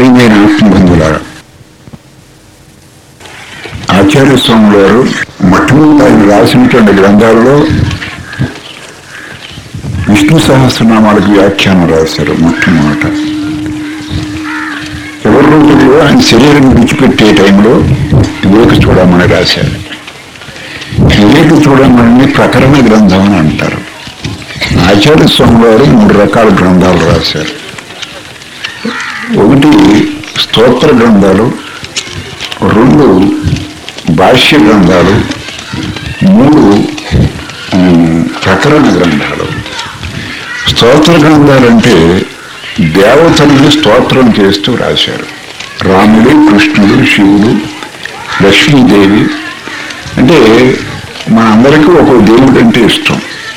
ప్రియమైన ఆత్మబంధువులారా ఆచార్య స్వామి గారు మొట్టమొదటి ఆయన రాసినటువంటి గ్రంథాల్లో విష్ణు సహస్రనామాలకు వ్యాఖ్యానం రాశారు మొట్టమొదట ఎవరి రోజుల్లో ఆయన శరీరం విడిచిపెట్టే టైంలో వివేక చూడమని రాశారు వివేక చూడమని ప్రకరణ గ్రంథం అని అంటారు ఆచార్య స్వామి గారు మూడు రకాల గ్రంథాలు రాశారు ఒకటి స్తోత్ర గ్రంథాలు రెండు భాష్య గ్రంథాలు మూడు ఉమ్, ప్రకరణ గ్రంథాలు స్తోత్ర గ్రంథాలంటే దేవతల్ని స్తోత్రం చేస్తూ రాశారు రాముడు కృష్ణుడు శివుడు లక్ష్మీదేవి అంటే మన అందరికీ ఒక దేవుడు అంటే ఇష్టం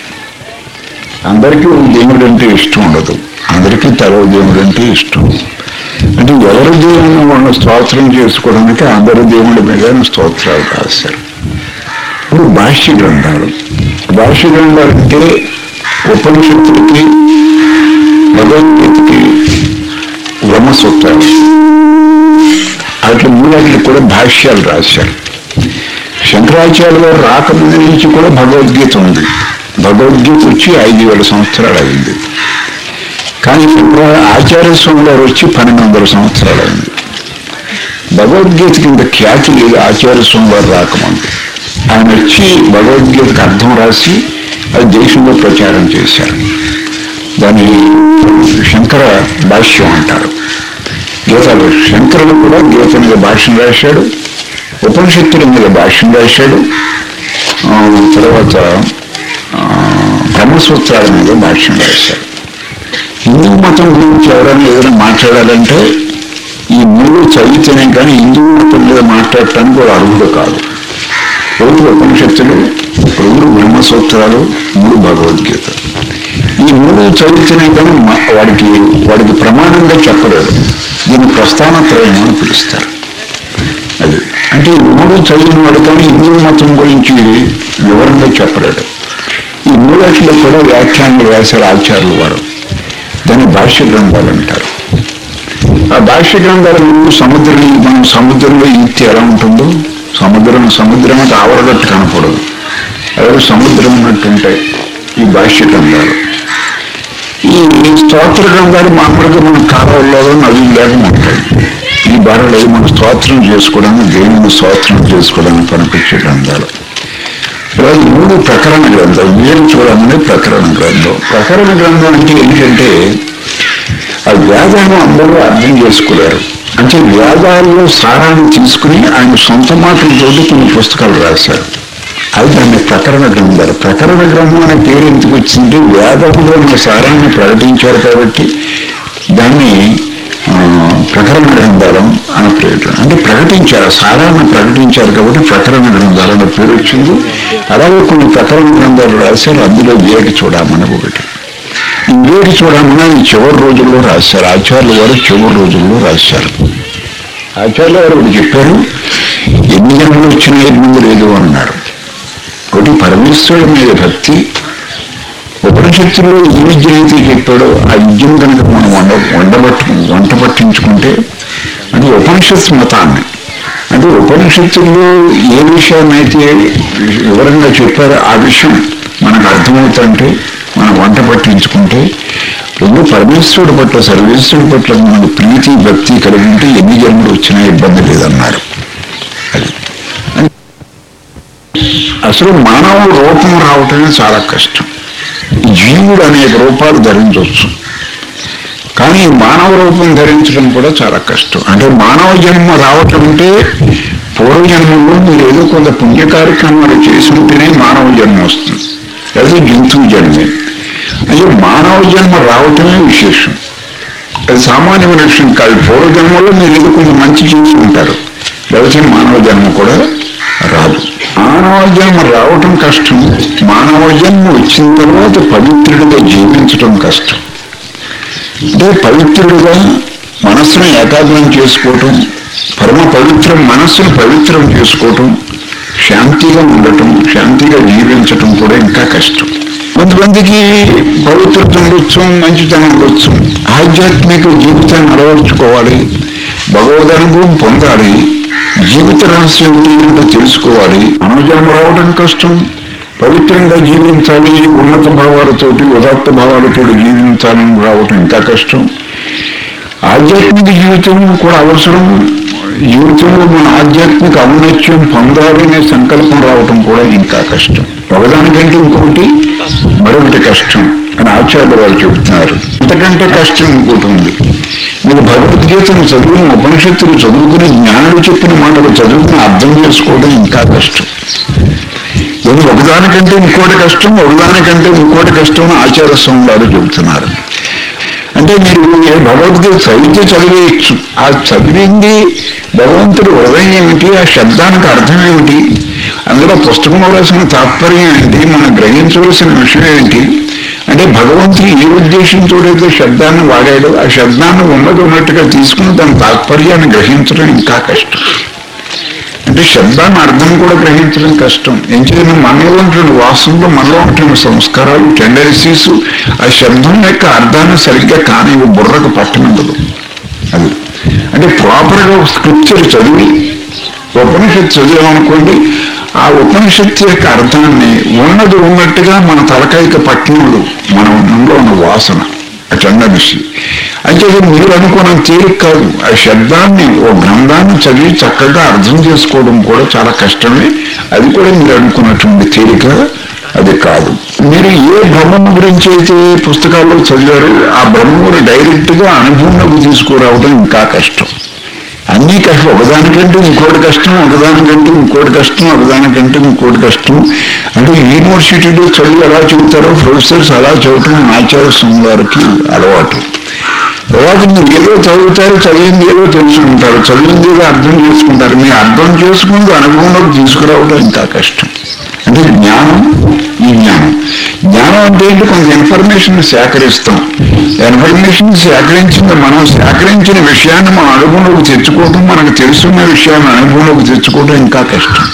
అందరికీ ఒక దేవుడు అంటే ఇష్టం ఉండదు అందరికీ తరవ దేవుడు అంటే ఇష్టం అంటే ఎవరి దేవుని వాళ్ళని స్తోత్రం చేసుకోవడానికి అందరి దేవుడి మీద స్తోత్రాలు రాశారు ఇప్పుడు భాష్య గ్రంథాలు భాష్య గ్రంథాలు అంటే ఉపనిషత్తులకి భగవద్గీతకి బ్రహ్మసూత్రాలు అట్లా మూడాటికి కూడా భాష్యాలు రాశారు శంకరాచార్య గారు రాకముందు నుంచి కూడా భగవద్గీత ఉంది భగవద్గీత వచ్చి ఐదు వేల సంవత్సరాలు అయింది కానీ శంకరా ఆచార్య స్వామి గారు వచ్చి పన్నెండు వందల సంవత్సరాలు అయింది భగవద్గీతకి ఇంత ఖ్యాతి లేదు ఆచార్య స్వామి గారు రాకముందు ఆయన వచ్చి భగవద్గీతకు అర్థం రాసి అది దేశంలో ప్రచారం చేశారు దాన్ని శంకర భాష్యం అంటారు గీతలో శంకరుడు కూడా గీత మీద భాష్యం రాశాడు ఉపనిషత్తుల మీద భాష్యం రాశాడు ఆ, తర్వాత ఆ, బ్రహ్మసూత్రాల మీద భాష్యం రాశాడు హిందూ మతం గురించి ఎవరైనా ఏదైనా మాట్లాడాలంటే ఈ మూడు చదివితేనే కానీ హిందూ మతం మీద మాట్లాడటానికి కూడా అర్హుడు కాదు ఒకటి ఉపనిషత్తులు రెండు బ్రహ్మసూత్రాలు మూడు భగవద్గీత ఈ మూడు చదివితేనే కానీ మ- వాడికి వాడికి ప్రమాణంగా చెప్పలేడు దీన్ని ప్రస్థానత్రయం అని పిలుస్తారు అది అంటే ఈ మూడు చదివిన వాడు కానీ హిందూ మతం గురించి వివరంగా చెప్పలేడు ఈ మూడాటిలో కూడా వ్యాఖ్యానాలు రాశారు ఆచార్యులు వారు దాన్ని భాష్య గ్రంథాలు అంటారు ఆ భాష్య గ్రంథాల ముందు సముద్రం మనం సముద్రంలో ఈత్తి ఎలా ఉంటుందో సముద్రం సముద్రం అంటే ఆవరగట్టు కనపడదు అలాగే సముద్రం ఉన్నట్టు ఉంటాయి ఈ భాష్య గ్రంథాలు ఈ స్తోత్ర గ్రంథాలు మామూలుగా మన కాలంలో నదులు లేక ఉంటాయి ఈ బారలో మనం స్తోత్రం చేసుకోవడానికి దేవుని స్తోత్రం చేసుకోవడానికి పనిపించే గ్రంథాలు ఇవాళ మూడు ప్రకరణ గ్రంథం మీరు చూడాలనే ప్రకరణ గ్రంథం ప్రకరణ గ్రంథం అంటే ఏంటంటే ఆ వేదాన్ని అందరూ అర్థం చేసుకోలేరు అంటే వేదాల్లో సారాన్ని తీసుకుని ఆయన సొంత మాటలతోటి కొన్ని పుస్తకాలు రాశారు అది దాన్ని ప్రకరణ గ్రంథాలు ప్రకరణ గ్రంథం అనే పేరు ఎందుకు వచ్చింది వేదంలో ఉన్న సారాన్ని ప్రకటించారు కాబట్టి దాన్ని ఆ, ప్రకరణ గ్రంథాలు అని పేరు అంటే ప్రకటించారు సారాన్ని ప్రకటించారు కాబట్టి ప్రకరణ గ్రంథాలు అనే పేరు వచ్చింది అలాగే కొన్ని ప్రకరణ గ్రంథాలు రాశారు అందులో వివేక చూడమని ఒకటి ఈ వివేక చూడమని ఈ చివరి రోజుల్లో రాశారు ఆచార్యులు వారు చివరి రోజుల్లో రాశారు ఆచార్యులు వారు ఒకటి చెప్పారు ఎన్ని జన్మలు వచ్చినా ఎనిమిది లేదు అన్నారు ఒకటి పరమేశ్వరుడి మీద భక్తి ఉపనిషత్తులో ఏ విద్య అయితే చెప్పాడో ఆ విద్యను కనుక మనం వండ వండబట్టు వంట పట్టించుకుంటే అది ఉపనిషత్ మతాన్ని అంటే ఉపనిషత్తుల్లో ఏ విషయాన్ని అయితే వివరంగా చెప్పారో ఆ విషయం మనకు అర్థమవుతుంటే మనం వంట పట్టించుకుంటే రెండు పరమేశ్వరుడు పట్ల సర్వేశ్వరుడు పట్ల మనకు ప్రీతి భక్తి కలిగి ఉంటే ఎన్ని జన్మలు వచ్చినా ఇబ్బంది లేదన్నారు అది అసలు మానవ రూపం రావటమే చాలా కష్టం జీవుడు అనేక రూపాలు ధరించవచ్చు కానీ మానవ రూపం ధరించడం కూడా చాలా కష్టం అంటే మానవ జన్మ రావటం అంటే పూర్వజన్మలో మీరు ఏదో కొంత పుణ్య కార్యక్రమాలు చేసి ఉంటేనే మానవ జన్మ వస్తుంది లేదా జంతువు జన్మే అంటే మానవ జన్మ రావటమే విశేషం అది సామాన్యమైన విషయం కాదు పూర్వజన్మలో మీరు ఏదో కొంచెం మంచి చేసి ఉంటారు లేకపోతే మానవ జన్మ కూడా రాదు మానవ జన్మ రావటం కష్టం మానవ జన్మ వచ్చిన తర్వాత పవిత్రుడిగా జీవించటం కష్టం అంటే పవిత్రుడుగా మనస్సును ఏకాగ్రం చేసుకోవటం పరమ పవిత్రం మనస్సును పవిత్రం చేసుకోవటం శాంతిగా ఉండటం శాంతిగా జీవించటం కూడా ఇంకా కష్టం కొంతమందికి పవిత్రత ఉండొచ్చు మంచితనం ఉండొచ్చు ఆధ్యాత్మిక జీవితాన్ని అలవర్చుకోవాలి భగవద్ అనుభవం పొందాలి జీవిత రహస్యం ఏంటో తెలుసుకోవాలి అనుజన్మ రావడం కష్టం పవిత్రంగా జీవించాలి ఉన్నత భావాలతోటి ఉదాత్త భావాలతో జీవించాలని రావటం ఇంకా కష్టం ఆధ్యాత్మిక జీవితం కూడా అవసరం జీవితంలో మన ఆధ్యాత్మిక ఔన్నత్యం పొందాలనే సంకల్పం రావటం కూడా ఇంకా కష్టం ఒకదానికంటే ఇంకొకటి మరొకటి కష్టం అని ఆచార్య వారు చెబుతున్నారు అంతకంటే కష్టం ఇంకోటి ఉంది మీరు భగవద్గీతను చదివిన ఉపనిషత్తులు చదువుకుని జ్ఞానులు చెప్పిన మాటలు చదువుకుని అర్థం చేసుకోవడం ఇంకా కష్టం ఇది ఒకదానికంటే ఇంకోటి కష్టం ఒకదానికంటే ఇంకోటి కష్టం అని ఆచార్య స్వామి వారు చెబుతున్నారు అంటే మీరు ఏ భగవద్గీత చదివితే చదివేయచ్చు ఆ చదివింది భగవంతుడు హృదయం ఏమిటి ఆ శబ్దానికి అర్థం ఏమిటి అందులో పుస్తకంలో రాసిన తాత్పర్యం ఏంటి మనం గ్రహించవలసిన విషయం ఏంటి అంటే భగవంతుడు ఏ ఉద్దేశంతో అయితే శబ్దాన్ని వాడాడో ఆ శబ్దాన్ని ఉన్నది ఉన్నట్టుగా తీసుకుని దాని తాత్పర్యాన్ని గ్రహించడం ఇంకా కష్టం అంటే శబ్దాన్ని అర్థం కూడా గ్రహించడం కష్టం ఏం చేయడం మనలో ఉంటున్న వాసనలు మనలో ఉంటున్న సంస్కారాలు టెండెన్సీస్ ఆ శబ్దం యొక్క అర్థాన్ని సరిగ్గా కానీ బుర్రకు పట్టనందదు అది అంటే ప్రాపర్గా స్క్రిప్చర్ చదివి ఉపనిషత్తు చదివామనుకోండి ఆ ఉపనిషత్తు యొక్క అర్థాన్ని ఉన్నది ఉన్నట్టుగా మన తలకాయక పట్టినోడు మన మనలో ఉన్న వాసన టెండెన్సీ అయితే మీరు అనుకున్న తేలిక కాదు ఆ శబ్దాన్ని ఓ గ్రంథాన్ని చదివి చక్కగా అర్థం చేసుకోవడం కూడా చాలా కష్టమే అది కూడా మీరు అనుకున్నటువంటి తేలిక అది కాదు మీరు ఏ బ్రహ్మము గురించి అయితే పుస్తకాల్లో చదివారో ఆ బ్రహ్మమును డైరెక్ట్ గా అనుభవంలోకి తీసుకురావడం ఇంకా కష్టం అన్నీ కష్టం ఒకదానికంటే ఇంకోటి కష్టం ఒకదానికంటే ఇంకోటి కష్టం ఒకదానికంటే ఇంకోటి కష్టం అంటే యూనివర్సిటీలో చదువు ఎలా చెబుతారో ప్రొఫెసర్స్ అలా చదవటం ఆచార్య స్వామి వారికి అలవాటు తర్వాత మీరు ఏదో చదువుతారు చదివింది ఏదో తెలుసుకుంటారు చదివింది ఏదో అర్థం చేసుకుంటారు మీరు అర్థం చేసుకుంటూ అనుభవంలోకి తీసుకురావడం ఇంకా కష్టం అంటే జ్ఞానం ఈ జ్ఞానం జ్ఞానం అంటే ఏంటి కొంత ఇన్ఫర్మేషన్ సేకరిస్తాం ఇన్ఫర్మేషన్ సేకరించింది మనం సేకరించిన విషయాన్ని మన అనుభవంలోకి తెచ్చుకోవడం మనకు తెలుసున్న విషయాన్ని అనుభవంలోకి తెచ్చుకోవడం ఇంకా కష్టం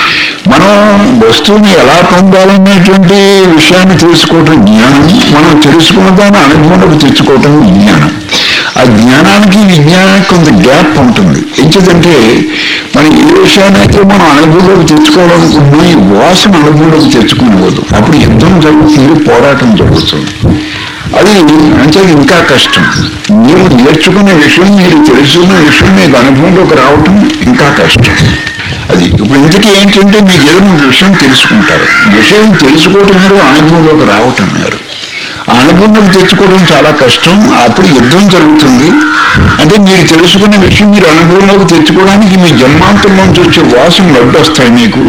మనం వస్తువుని ఎలా పొందాలనేటువంటి విషయాన్ని తెలుసుకోవటం జ్ఞానం మనం తెలుసుకున్న దాన్ని అనుభవంలోకి తెచ్చుకోవటం విజ్ఞానం ఆ జ్ఞానానికి విజ్ఞానానికి కొంత గ్యాప్ ఉంటుంది ఎందుకంటే మనం ఏ విషయాన్నైతే మనం అనుభవంలోకి తెచ్చుకోవాలనుకుంటున్నాం ఈ వాసన అనుభవంలోకి తెచ్చుకునేవద్దు అప్పుడు యుద్ధం జరుగుతుంది పోరాటం జరుగుతుంది అది అంటే ఇంకా కష్టం మీరు నేర్చుకునే విషయం మీరు తెలుసుకున్న విషయం మీకు అనుభవంలోకి రావటం ఇంకా కష్టం అది ఇప్పుడు ఇంతకీ ఏంటంటే మీకు ఏదైనా విషయం తెలుసుకుంటారు విషయం తెలుసుకోవటం మీరు అనుభవంలోకి రావటం మీరు ఆ అనుభవం తెచ్చుకోవడం చాలా కష్టం అప్పుడు యుద్ధం జరుగుతుంది అంటే మీరు తెలుసుకున్న విషయం మీరు అనుభవంలోకి తెచ్చుకోవడానికి మీ జన్మాంతం నుంచి వచ్చే వాసనలు అడ్డొస్తాయి మీకు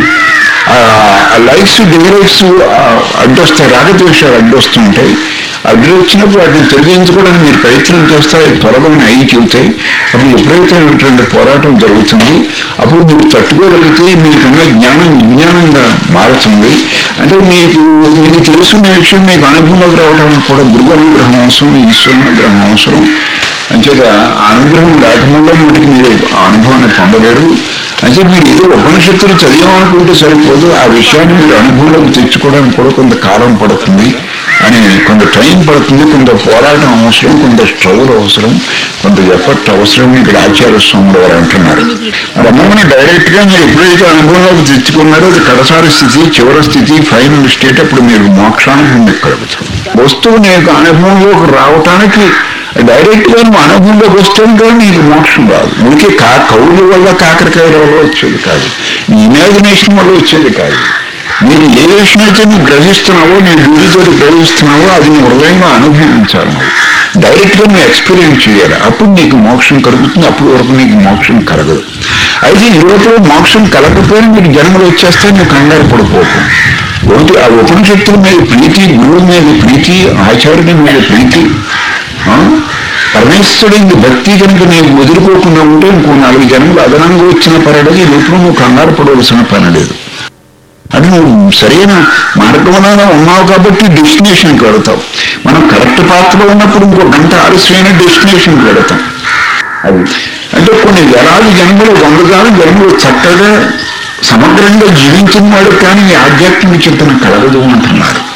ఆ లైఫ్స్ డిలైఫ్స్ అడ్డొస్తాయి రాగద్వేషాలు అడ్డొస్తుంటాయి అడ్డు వచ్చినప్పుడు వాటిని తొలగించుకోవడానికి మీరు ప్రయత్నం చేస్తే అవి త్వరగా అయి చెబుతాయి అప్పుడు విపరీతమైనటువంటి పోరాటం జరుగుతుంది అప్పుడు మీరు తట్టుకోగలిగితే మీకున్న జ్ఞానం విజ్ఞానంగా మారుతుంది అంటే మీకు మీకు తెలుసుకున్న విషయం మీకు అనుభవంలోకి రావడానికి కూడా గురువు అనుగ్రహం అవసరం ఈశ్వరుని అనుగ్రహం అవసరం అంచేత ఆ అనుగ్రహం లేకుండా మటుకు మీరు ఆ అనుభవాన్ని పొందలేరు అంటే మీరు ఏదో ఉపనిషత్తులు చదివామనుకుంటే సరిపోదు ఆ విషయాన్ని మీరు అనుభవంలోకి తెచ్చుకోవడానికి కూడా కొంత కాలం పడుతుంది అని కొంత టైం పడుతుంది కొంత పోరాటం అవసరం కొంత స్ట్రగుల్ అవసరం కొంత ఎఫర్ట్ అవసరం ఇక్కడ ఆచార్య స్వాములు వారు అంటున్నారు రమ్మని డైరెక్ట్ గా మీరు ఎప్పుడైతే అనుభవంలోకి తెచ్చుకున్నారో అది కడసారి స్థితి చివరి స్థితి ఫైనల్ స్టేట్ అప్పుడు మీరు మోక్షానికి కలుగుతారు వస్తువు నీకు అనుభవంలోకి రావటానికి డైరెక్ట్ గా నువ్వు అనుభవంలోకి వస్తుంటే నీకు మోక్షం రాదు ఉనికి కా కౌలు వల్ల కాకరకాయ వల్ల వచ్చేది కాదు నీ ఇమాజినేషన్ వల్ల వచ్చేది కాదు మీరు ఏ విషయం అయితే నువ్వు గ్రహిస్తున్నావో నీ గుడితో గ్రహిస్తున్నావో అది నీ హృదయంగా అనుభవించాలి నువ్వు డైరెక్ట్ గా నువ్వు ఎక్స్పీరియన్స్ చేయాలి అప్పుడు నీకు మోక్షం కలుగుతుంది అప్పుడు వరకు నీకు మోక్షం కలగదు అయితే ఈ లోపల మోక్షం కలగకపోయినా మీకు జన్మలు వచ్చేస్తే నువ్వు కంగారు పడిపోకు ఒకటి ఆ ఉపనిషత్తుల మీద ప్రీతి గురువు మీద ప్రీతి ఆచార్యుని మీద ప్రీతి ఆ? పరమేశ్వరుడి భక్తి కనుక నేను వదులుకోకుండా ఉంటే ఇంకో నాలుగు జన్మలు అదనంగా వచ్చిన పర్వాలేదు ఈ లోపల నువ్వు కంగారు పడవలసిన పని లేదు అది నువ్వు సరైన మార్గంలో ఉన్నావు కాబట్టి డెస్టినేషన్కి వెళతావు మనం కరెక్ట్ పాత్రలో ఉన్నప్పుడు ఇంకో గంట ఆలస్యమైన డెస్టినేషన్కి వెళతాం అది అంటే కొన్ని వేలాది జన్మలు వందగాల జన్మలు చక్కగా సమగ్రంగా జీవించిన వాడు కానీ ఈ ఆధ్యాత్మిక చింతన కలగదు అంటున్నారు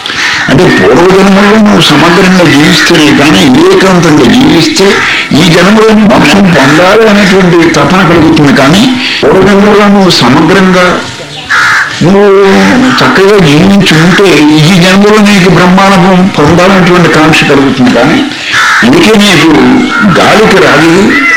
అంటే పూర్వజన్మలో నువ్వు సమగ్రంగా జీవిస్తేనే కానీ వివేకాంతంగా జీవిస్తే ఈ జన్మలో మోక్షం పొందాలి అనేటువంటి తపన కలుగుతుంది కానీ పూర్వజన్మలో నువ్వు సమగ్రంగా నువ్వు చక్కగా జీవించి ఉంటే ఈ జన్మలో నీకు బ్రహ్మానుభవం పొందాలనేటువంటి కాంక్ష కలుగుతుంది కానీ ఇందుకే నీకు గాలికి రాదు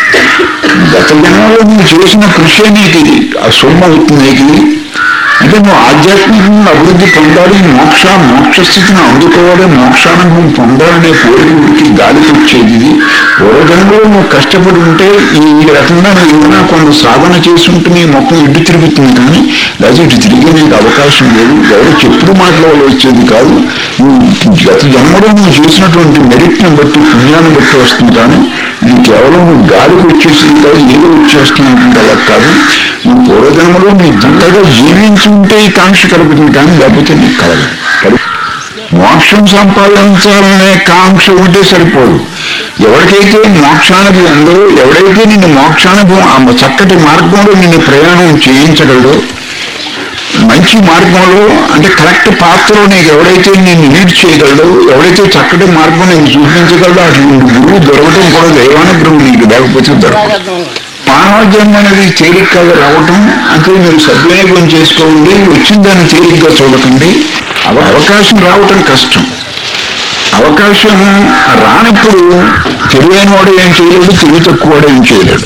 గత జన్మలో నువ్వు చేసిన కృషి నీకు ఇది ఆ సొమ్ము అవుతుంది నీకు ఇది అంటే నువ్వు ఆధ్యాత్మికంగా అభివృద్ధి పొందాలి మోక్ష మోక్ష స్థితిని అందుకోవాలి మోక్షానుభవం పొందాలనే కోరికకి గాలికి వచ్చేది ఇది పూర్వజన్మలో నువ్వు కష్టపడి ఉంటే ఈ రకంగా నువ్వు ఏదైనా కొంత సాధన చేసి ఉంటే నీ మొక్కం ఇటు తిరుగుతుంది కానీ లేదా ఇటు తిరిగే నీకు అవకాశం లేదు ఎవరు చెప్పుడు మాటల వల్ల వచ్చేది కాదు నువ్వు గత జన్మలో నువ్వు చేసినటువంటి మెరిట్ని బట్టి పుణ్యాన్ని బట్టి వస్తుంది కానీ ఇది కేవలం నువ్వు గాలికి వచ్చేసింది కాదు ఏదో వచ్చేస్తున్నటువంటి అలా కాదు నువ్వు పూర్వజన్మలో నీ దండగా జీవించుంటే ఈ కాంక్ష కలుగుతుంది కానీ లేకపోతే నీకు కలగదు కలుగు- మోక్షం సంపాదించాలనే కాంక్ష ఉంటే సరిపోదు ఎవరికైతే మోక్షానికి ఉందో ఎవడైతే నిన్ను మోక్షానుభవం ఆ చక్కటి మార్గంలో నిన్ను ప్రయాణం చేయించగలడో మంచి మార్గంలో అంటే కరెక్ట్ పాత్రలో నీకు ఎవడైతే నేను లీడ్ చేయగలడో ఎవడైతే చక్కటి మార్గం నేను చూపించగలడో అటువంటి గురువు దొరకడం కూడా దైవానుగ్రహం నీకు లేకపోతే దొరకదు మానవ జన్మ అనేది తేలికగా రావటం అంటే మీరు సద్వినియోగం చేసుకోండి వచ్చిన దాన్ని తేలిగ్గా చూడకండి అవ- అవకాశం రావటం కష్టం అవకాశం రానప్పుడు తెలివైన వాడు ఏం చేయలేడు తెలివి తక్కువ వాడు ఏం చేయలేడు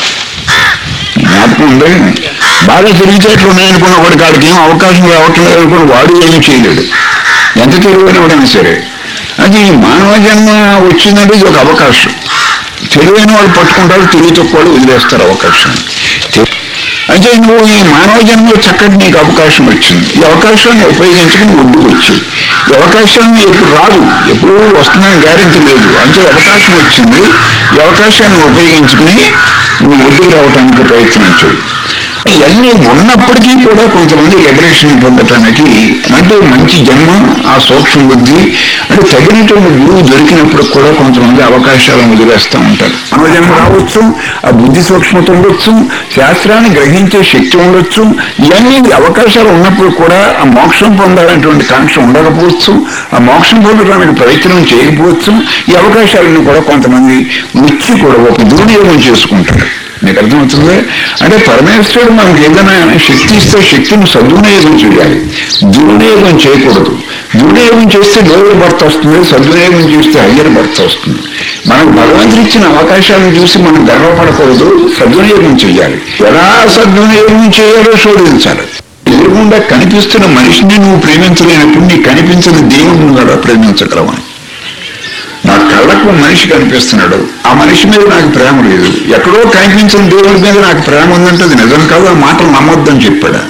జ్ఞాపకం ఉంది బాగా తెలివితేటలు ఉన్నాయనుకున్న వాడి కాడికి ఏం అవకాశం రావటం లేదనుకున్న వాడు ఏమీ చేయలేడు ఎంత తెలివైన వాడైనా సరే అది ఈ మానవ జన్మ వచ్చిందంటే ఇది ఒక అవకాశం తెలివైన వాళ్ళు పట్టుకుంటారు తెలివి తక్కువ వాళ్ళు వదిలేస్తారు అవకాశం అంటే నువ్వు ఈ మానవ జన్మలో చక్కటి నీకు అవకాశం వచ్చింది ఈ అవకాశాన్ని ఉపయోగించుకుని ఒడ్డుకు వచ్చి ఈ అవకాశాన్ని ఎప్పుడు రాదు ఎప్పుడు వస్తుందని గ్యారెంటీ లేదు అంటే అవకాశం వచ్చింది ఈ అవకాశాన్ని ఉపయోగించుకుని నువ్వు ఒడ్డుకు రావడానికి ప్రయత్నించు ఇవన్నీ ఉన్నప్పటికీ కూడా కొంతమంది లిబరేషన్ పొందటానికి అంటే మంచి జన్మ ఆ సూక్ష్మ బుద్ధి అంటే తగినటువంటి గురువు దొరికినప్పుడు కూడా కొంతమంది అవకాశాలను వదిలేస్తూ ఉంటారు మన జన్మ రావచ్చు ఆ బుద్ధి సూక్ష్మత ఉండొచ్చు శాస్త్రాన్ని గ్రహించే శక్తి ఉండొచ్చు ఇవన్నీ అవకాశాలు ఉన్నప్పుడు కూడా ఆ మోక్షం పొందాలనేటువంటి కాంక్ష ఉండకపోవచ్చు ఆ మోక్షం పొందడానికి ప్రయత్నం చేయకపోవచ్చు ఈ అవకాశాలను కూడా కొంతమంది ముచ్చి కూడా ఒక దుర్వినియోగం చేసుకుంటారు మీకు అర్థమవుతుంది అంటే పరమేశ్వరుడు మనకి ఏదైనా శక్తి ఇస్తే శక్తిని సద్వినియోగం చేయాలి దుర్వినియోగం చేయకూడదు దుర్వినియోగం చేస్తే లోయర్ భర్త వస్తుంది సద్వినియోగం చేస్తే హయ్యర్ భర్త వస్తుంది మనకు భగవంతుడు ఇచ్చిన అవకాశాలను చూసి మనం గర్వపడకూడదు సద్వినియోగం చేయాలి ఎలా సద్వినియోగం చేయాలో శోధించాలి ఎదురుగుండా కనిపిస్తున్న మనిషిని నువ్వు ప్రేమించలేనప్పుడు నీకు కనిపించిన దేవుడిని కూడా ప్రేమించగలవని నా కళ్ళకు మనిషి కనిపిస్తున్నాడు ఆ మనిషి మీద నాకు ప్రేమ లేదు ఎక్కడో కనిపించిన దేవుడి మీద నాకు ప్రేమ ఉందంటే అది నిజం కాదు ఆ మాటలు నమ్మొద్దని చెప్పాడు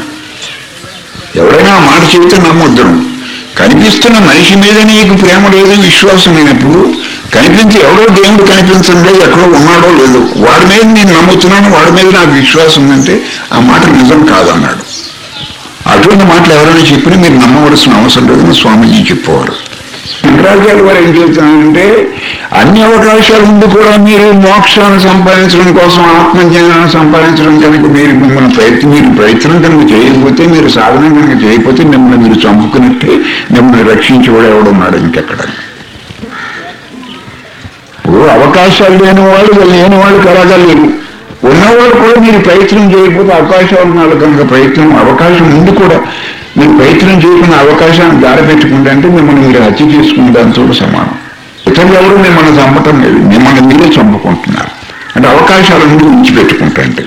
ఎవరైనా ఆ మాట చెబితే నమ్మొద్దు కనిపిస్తున్న మనిషి మీద నీకు ప్రేమ లేదు విశ్వాసం లేనప్పుడు కనిపించి ఎవడో దేవుడు కనిపించండి ఎక్కడో ఉన్నాడో లేదు వాడి మీద నేను నమ్ముతున్నాను వాడి మీద నాకు విశ్వాసం ఉందంటే ఆ మాట నిజం కాదన్నాడు అటువంటి మాటలు ఎవరైనా చెప్పినా మీరు నమ్మవలసిన అవసరం లేదని స్వామీజీ చెప్పేవారు శంకరాచార్య వారు ఏం చెప్తున్నారంటే అన్ని అవకాశాలు ముందు కూడా మీరు మోక్షాన్ని సంపాదించడం కోసం ఆత్మజ్ఞానాన్ని సంపాదించడం కనుక మీరు మిమ్మల్ని ప్రయత్నం మీరు ప్రయత్నం కనుక చేయకపోతే మీరు సాధన కనుక చేయకపోతే మిమ్మల్ని మీరు చంపుకున్నట్టే మిమ్మల్ని రక్షించేవాడు ఎవడున్నాడు ఇంకెక్కడ ఇప్పుడు అవకాశాలు లేని వాళ్ళు లేని వాళ్ళు కలగలేరు ఉన్నవాళ్ళు కూడా మీరు ప్రయత్నం చేయకపోతే అవకాశాలు ఉన్న వాళ్ళు కనుక ప్రయత్నం అవకాశం ముందు కూడా మీరు ప్రయత్నం చేయకుండా అవకాశాన్ని దారి పెట్టుకుంటే అంటే మిమ్మల్ని మీరు హత్య చేసుకునే దాంతో సమానం ఇతరులు ఎవరు మిమ్మల్ని చంపటం లేదు మిమ్మల్ని మీరే చంపుకుంటున్నారు అంటే అవకాశాల నుండి విడిచిపెట్టుకుంటే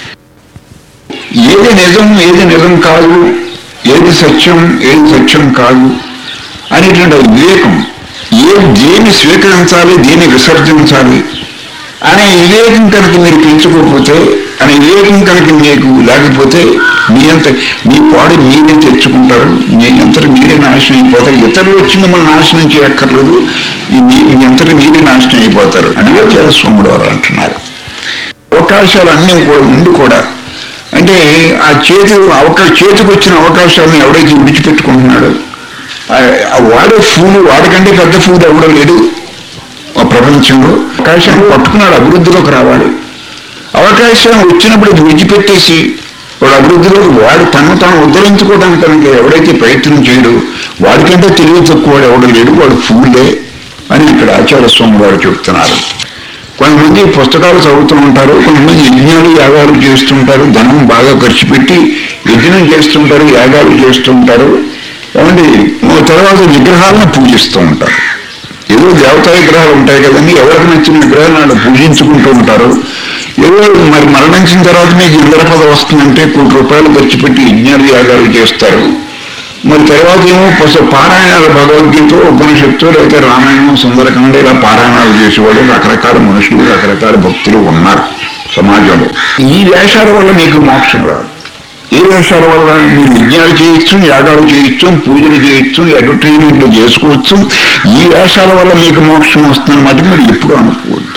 ఏది నిజం ఏది నిజం కాదు ఏది సత్యం ఏది సత్యం కాదు అనేటువంటి ఒక వివేకం ఏ దేన్ని స్వీకరించాలి దేన్ని విసర్జించాలి అనే వివేకం కనుక మీరు పెంచుకోకపోతే అనే వివేకం కనుక మీకు లేకపోతే మీ అంత మీ పాడు మీరే తెచ్చుకుంటారు మీ అంతటి మీరే నాశనం అయిపోతారు ఇతరులు వచ్చి మిమ్మల్ని నాశనం చేయక్కర్లేదు ఈ మీ మీ అంతటి మీరే నాశనం అయిపోతారు అని స్వాముడు వారు అంటున్నారు అవకాశాలు అన్నీ కూడా ఉండి కూడా అంటే ఆ చేతి అవకా చేతికి వచ్చిన అవకాశాలను ఎవడైతే విడిచిపెట్టుకుంటున్నాడో ఆ- ఆ వాడే ఫూలు వాడికంటే పెద్ద ఫూలు ఎవడో లేడు ఆ ప్రపంచంలో అవకాశాన్ని పట్టుకున్నాడు అభివృద్ధిలోకి రావాలి అవకాశం వచ్చినప్పుడు ఇది విడిచిపెట్టేసి వాడు అభివృద్ధిలోకి వాడు తను తాను ఉద్ధరించుకోవడానికి కనుక ఎవడైతే ప్రయత్నం చేయడు వాడికంటే తెలివి తక్కువ వాడు ఎవడు లేడు వాడు ఫూలే అని ఇక్కడ ఆచార్య స్వామి గారు చెప్తున్నారు కొంతమంది పుస్తకాలు చదువుతూ ఉంటారు కొంతమంది యజ్ఞాలు యాగాలు చేస్తుంటారు ధనం బాగా ఖర్చు పెట్టి యజ్ఞం చేస్తుంటారు యాగాలు చేస్తుంటారు ఏమండి తర్వాత విగ్రహాలను పూజిస్తూ ఉంటారు ఏదో దేవతా విగ్రహాలు ఉంటాయి కదండి ఎవరికి నచ్చిన విగ్రహాలు వాళ్ళు పూజించుకుంటూ ఉంటారు ఏదో మరి మరణించిన తర్వాత మీకు ఇంద్ర పదవి వస్తుందంటే కోటి రూపాయలు ఖర్చు పెట్టి యజ్ఞాలు యాగాలు చేస్తారు మరి తర్వాత ఏమో పుస్తక పారాయణాలు భగవద్గీత ఉపనిషత్తు లేకపోతే రామాయణం సుందరకాండ ఇలా పారాయణాలు చేసేవాళ్ళు రకరకాల మనుషులు రకరకాల భక్తులు ఉన్నారు సమాజంలో ఈ వేషాల వల్ల మీకు మోక్షం రాదు ఏ వేషాల వల్ల మీరు యజ్ఞాలు చేయొచ్చు యాగాలు చేయొచ్చు పూజలు చేయొచ్చు అడ్వర్టైజ్మెంట్లు చేసుకోవచ్చు ఈ వేషాల వల్ల మీకు మోక్షం వస్తుందన్నమాట మీరు ఎప్పుడు అనుకోవద్దు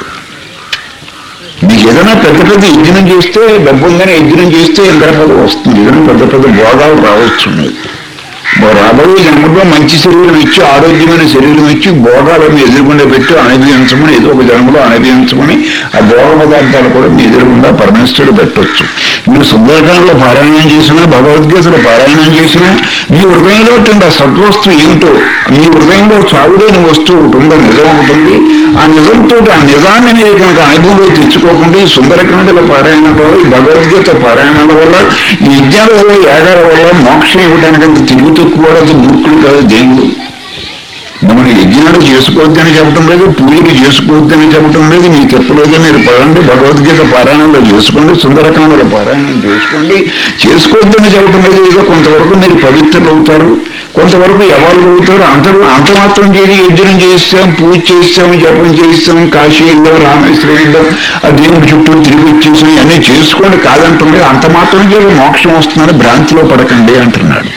మీకు ఏదైనా పెద్ద పెద్ద యజ్ఞం చేస్తే డబ్బు ఉందని యజ్ఞం చేస్తే ఇంద్ర పదవి వస్తుంది ఏదైనా పెద్ద పెద్ద భోగాలు రావచ్చు మీకు మరి రాబోయే జన్మలో మంచి శరీరం ఇచ్చి ఆరోగ్యమైన శరీరం ఇచ్చి భోగాలను ఎదురుకుండా పెట్టి అనుభవించమని ఏదో ఒక జన్మలో అనుభవించమని ఆ భోగ పదార్థాలు కూడా మీ ఎదురుకుండా పరమేశ్వరుడు పెట్టొచ్చు మీరు సుందరకాండలో పారాయణం చేసినా భగవద్గీతలో పారాయణం చేసినా మీ హృదయంలో ఉంటుంది ఆ సద్వస్తు ఏమిటో మీ హృదయంలో చావులేని వస్తువు ఒకటి ఉందో నిజం ఉంటుంది ఆ నిజంతో ఆ నిజాన్ని మీరు కనుక అనుభవంలో తెచ్చుకోకుండా ఈ సుందరకాండల పారాయణం వల్ల ఈ భగవద్గీత పారాయణాల వల్ల ఈ యజ్ఞాల వల్ల యాగాల వల్ల మోక్షం ఇవ్వడానికి అంత తిరుగు తక్కువ అది మూర్ఖుడు కాదు దేవుడు మిమ్మల్ని యజ్ఞాలు చేసుకోవద్దని చెప్పడం లేదు పూజలు చేసుకోవద్దని చెప్పడం లేదు మీకు ఎప్పుడైతే మీరు పదండి భగవద్గీత పారాయణంలో చేసుకోండి సుందరకాండల పారాయణం చేసుకోండి చేసుకోవద్దని చెప్పడం లేదు ఏదో కొంతవరకు మీరు పవిత్రులు అవుతారు కొంతవరకు ఎవరు అవుతారు అంత అంత మాత్రం చేసి యజ్ఞం చేస్తాం పూజ చేస్తాం జపం చేస్తాం కాశీ వెళ్ళాం రామేశ్వరం వెళ్ళాం ఆ దేవుడి చుట్టూ తిరిగి వచ్చేసాం అన్నీ చేసుకోండి కాదంటుంది అంత మాత్రం చేసి మోక్షం వస్తుందని భ్రాంతిలో పడకండి అంటున్నాడు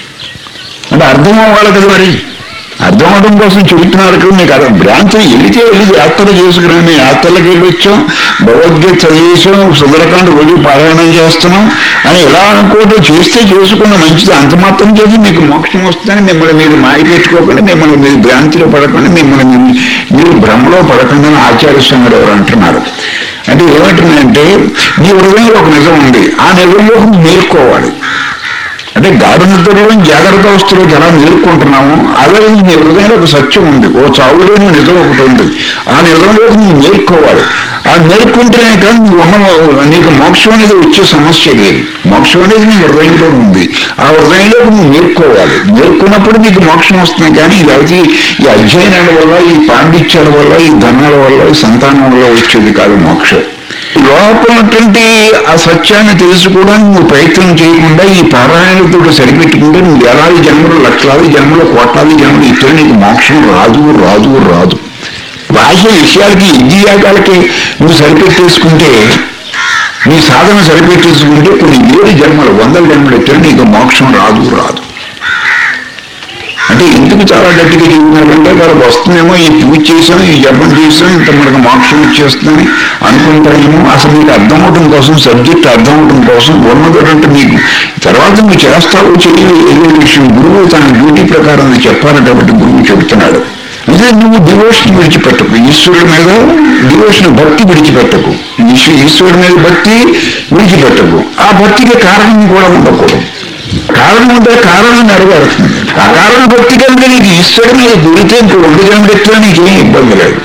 అంటే అర్థం అవ్వాలి కదా మరి అర్థం అవడం కోసం చెబుతున్నారు కదా మీకు అర్థం భ్రాంతి వెళితే వెళ్ళి యాత్రలు చేసుకున్నాం యాత్రలకు వెళ్ళి వచ్చాం భగవద్గీత చదివేసాం సుందరకాండ రోజు పారాయణం చేస్తున్నాం అని ఎలా అనుకోవడం చేస్తే చేసుకున్న మంచిది అంత మాత్రం చేసి మీకు మోక్షం వస్తుందని మిమ్మల్ని మీరు మాయ పెట్టుకోకుండా మిమ్మల్ని మీరు భ్రాంతిలో పడకుండా మిమ్మల్ని మీరు- మీరు భ్రమలో పడకుండా అని ఆచార్య స్వామి ఎవరు అంటున్నారు అంటే ఏమంటుందంటే మీ హృదయంలో ఒక నిజం ఉంది ఆ నిజంలో మేల్కోవాలి అంటే గాఢ నిద్రలో జాగ్రత్త అవస్థలోకి ఎలా మేలుకుంటున్నాము అదే నీ హృదయంలో ఒక సత్యం ఉంది ఓ చావులేని నిజం ఒకటి ఉంది ఆ నిజంలోకి నువ్వు మేల్కోవాలి ఆ మేల్కుంటేనే కానీ నువ్వు ఉన్న నీకు మోక్షం అనేది వచ్చే సమస్య లేదు మోక్షం అనేది నీ హృదయంలో ఉంది ఆ హృదయంలోకి నువ్వు మేల్కోవాలి మేల్కొన్నప్పుడు నీకు మోక్షం వస్తుంది కానీ ఇది అయితే ఈ అధ్యయనాల వల్ల ఈ పాండిత్యాల వల్ల ఈ ధనాల వల్ల ఈ సంతానం వల్ల వచ్చేది కాదు మోక్షం లోపల ఉన్నటువంటి ఆ సత్యాన్ని తెలుసుకోవడానికి నువ్వు ప్రయత్నం చేయకుండా ఈ పారాయణలతో సరిపెట్టుకుంటే నువ్వు వేలాది జన్మలు లక్షలాది జన్మలు కోట్లాది జన్మలు ఇతర నీకు మోక్షం రాదు రాదు రాదు బాహ్య విషయాలకి యజ్ఞయాగాలకి నువ్వు సరిపెట్టేసుకుంటే నీ సాధన సరిపెట్టేసుకుంటే కొన్ని వేలు జన్మలు వందల జన్మలు ఇతర నీకు మోక్షం రాదు రాదు అంటే ఎందుకు చాలా గట్టిగా చెబుతున్నారంటే వాళ్ళకి వస్తుందేమో ఈ పూజ చేసాం ఈ జపం చేసాం ఇంత మనకు మోక్షం వచ్చేస్తుందని అనుకుంటారేమో అసలు మీకు అర్థం అవడం కోసం సబ్జెక్ట్ అర్థం అవడం కోసం ఉన్నదంటే మీకు తర్వాత నువ్వు చేస్తావు చేయవు ఏదో విషయం గురువు తన డ్యూటీ ప్రకారం అది చెప్పాలి కాబట్టి గురువు చెబుతున్నాడు అదే నువ్వు డివోషన్ విడిచిపెట్టకు ఈశ్వరుడి మీద డివోషన్ భక్తి విడిచిపెట్టకు ఈశ్వ- ఈశ్వరుడి మీద భక్తి విడిచిపెట్టకు ఆ భక్తికి కారణం కూడా ఉండకూడదు కారణం ఉంటే కారణం నెరవేరుతుంది ఆ కారణ భక్తి కనుక నీకు ఈశ్వరుడి మీద గురితే ఇంకో రెండు జన్మలెత్తినా నీకేం ఇబ్బంది లేదు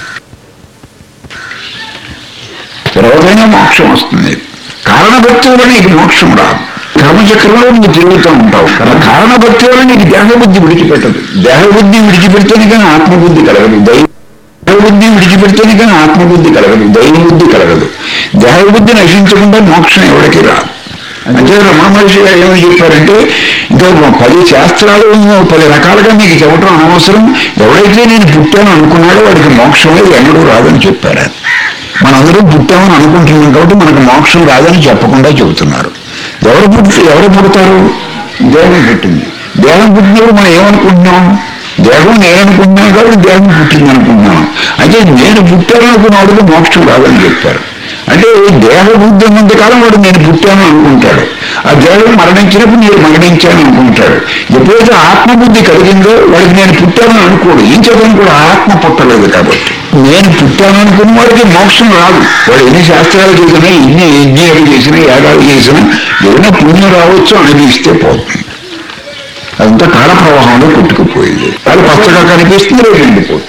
తర్వాతైనా మోక్షం వస్తుంది కారణ భక్తి వల్ల నీకు మోక్షం రాదు కర్మచక్రంలో నువ్వు తిరుగుతూ ఉంటావు కదా కారణ భక్తి వల్ల నీకు దేహబుద్ధి విడిచిపెట్టదు దేహబుద్ధి విడిచిపెడితేనే కానీ ఆత్మబుద్ధి కలగదు దైవ దేహబుద్ధి విడిచిపెడితేనే కానీ ఆత్మబుద్ధి కలగదు దైవబుద్ధి కలగదు దేహబుద్ధి నశించకుండా మోక్షం ఎవరికి రాదు అంటే రమణ మహర్షి గారు ఏమని చెప్పారంటే ఇంకా పది శాస్త్రాలు పది రకాలుగా మీకు చెప్పడం అనవసరం ఎవడైతే నేను పుట్టాను అనుకున్నాడో వాడికి మోక్షం లేదు ఎన్నడూ రాదని చెప్పారు ఆయన. మనందరం పుట్టామని అనుకుంటున్నాం కాబట్టి మనకు మోక్షం రాదని చెప్పకుండా చెబుతున్నారు ఎవరు పుట్టి ఎవరు పుడతారు దేహం పుట్టింది దేహం పుట్టినప్పుడు మనం ఏమనుకుంటున్నాం దేహం నేను అనుకుంటున్నాను కాబట్టి దేహం పుట్టింది అనుకుంటున్నాను అయితే నేను పుట్టాను అనుకున్నవాడికి మోక్షం రాదని చెప్పారు అంటే దేహ బుద్ధి ఉన్నంత కాలం వాడు నేను పుట్టాను అనుకుంటాడు ఆ దేహం మరణించినప్పుడు నేను మరణించాను అనుకుంటాడు ఎప్పుడైతే ఆత్మబుద్ధి కలిగిందో వాడికి నేను పుట్టాను అనుకోడు ఏం చదవని కూడా ఆత్మ పుట్టలేదు కాబట్టి నేను పుట్టాను అనుకున్న వాడికి మోక్షం రాదు వాడు ఎన్ని శాస్త్రాలు చేసినా ఎన్ని యజ్ఞాలు చేసినా యాగాలు చేసినా ఏదైనా పుణ్యం రావచ్చు అనుభవిస్తే పోతుంది అదంతా కాల ప్రవాహంలో కొట్టుకుపోయింది అది పచ్చగా కనిపిస్తుంది రేపు ఎండిపోతుంది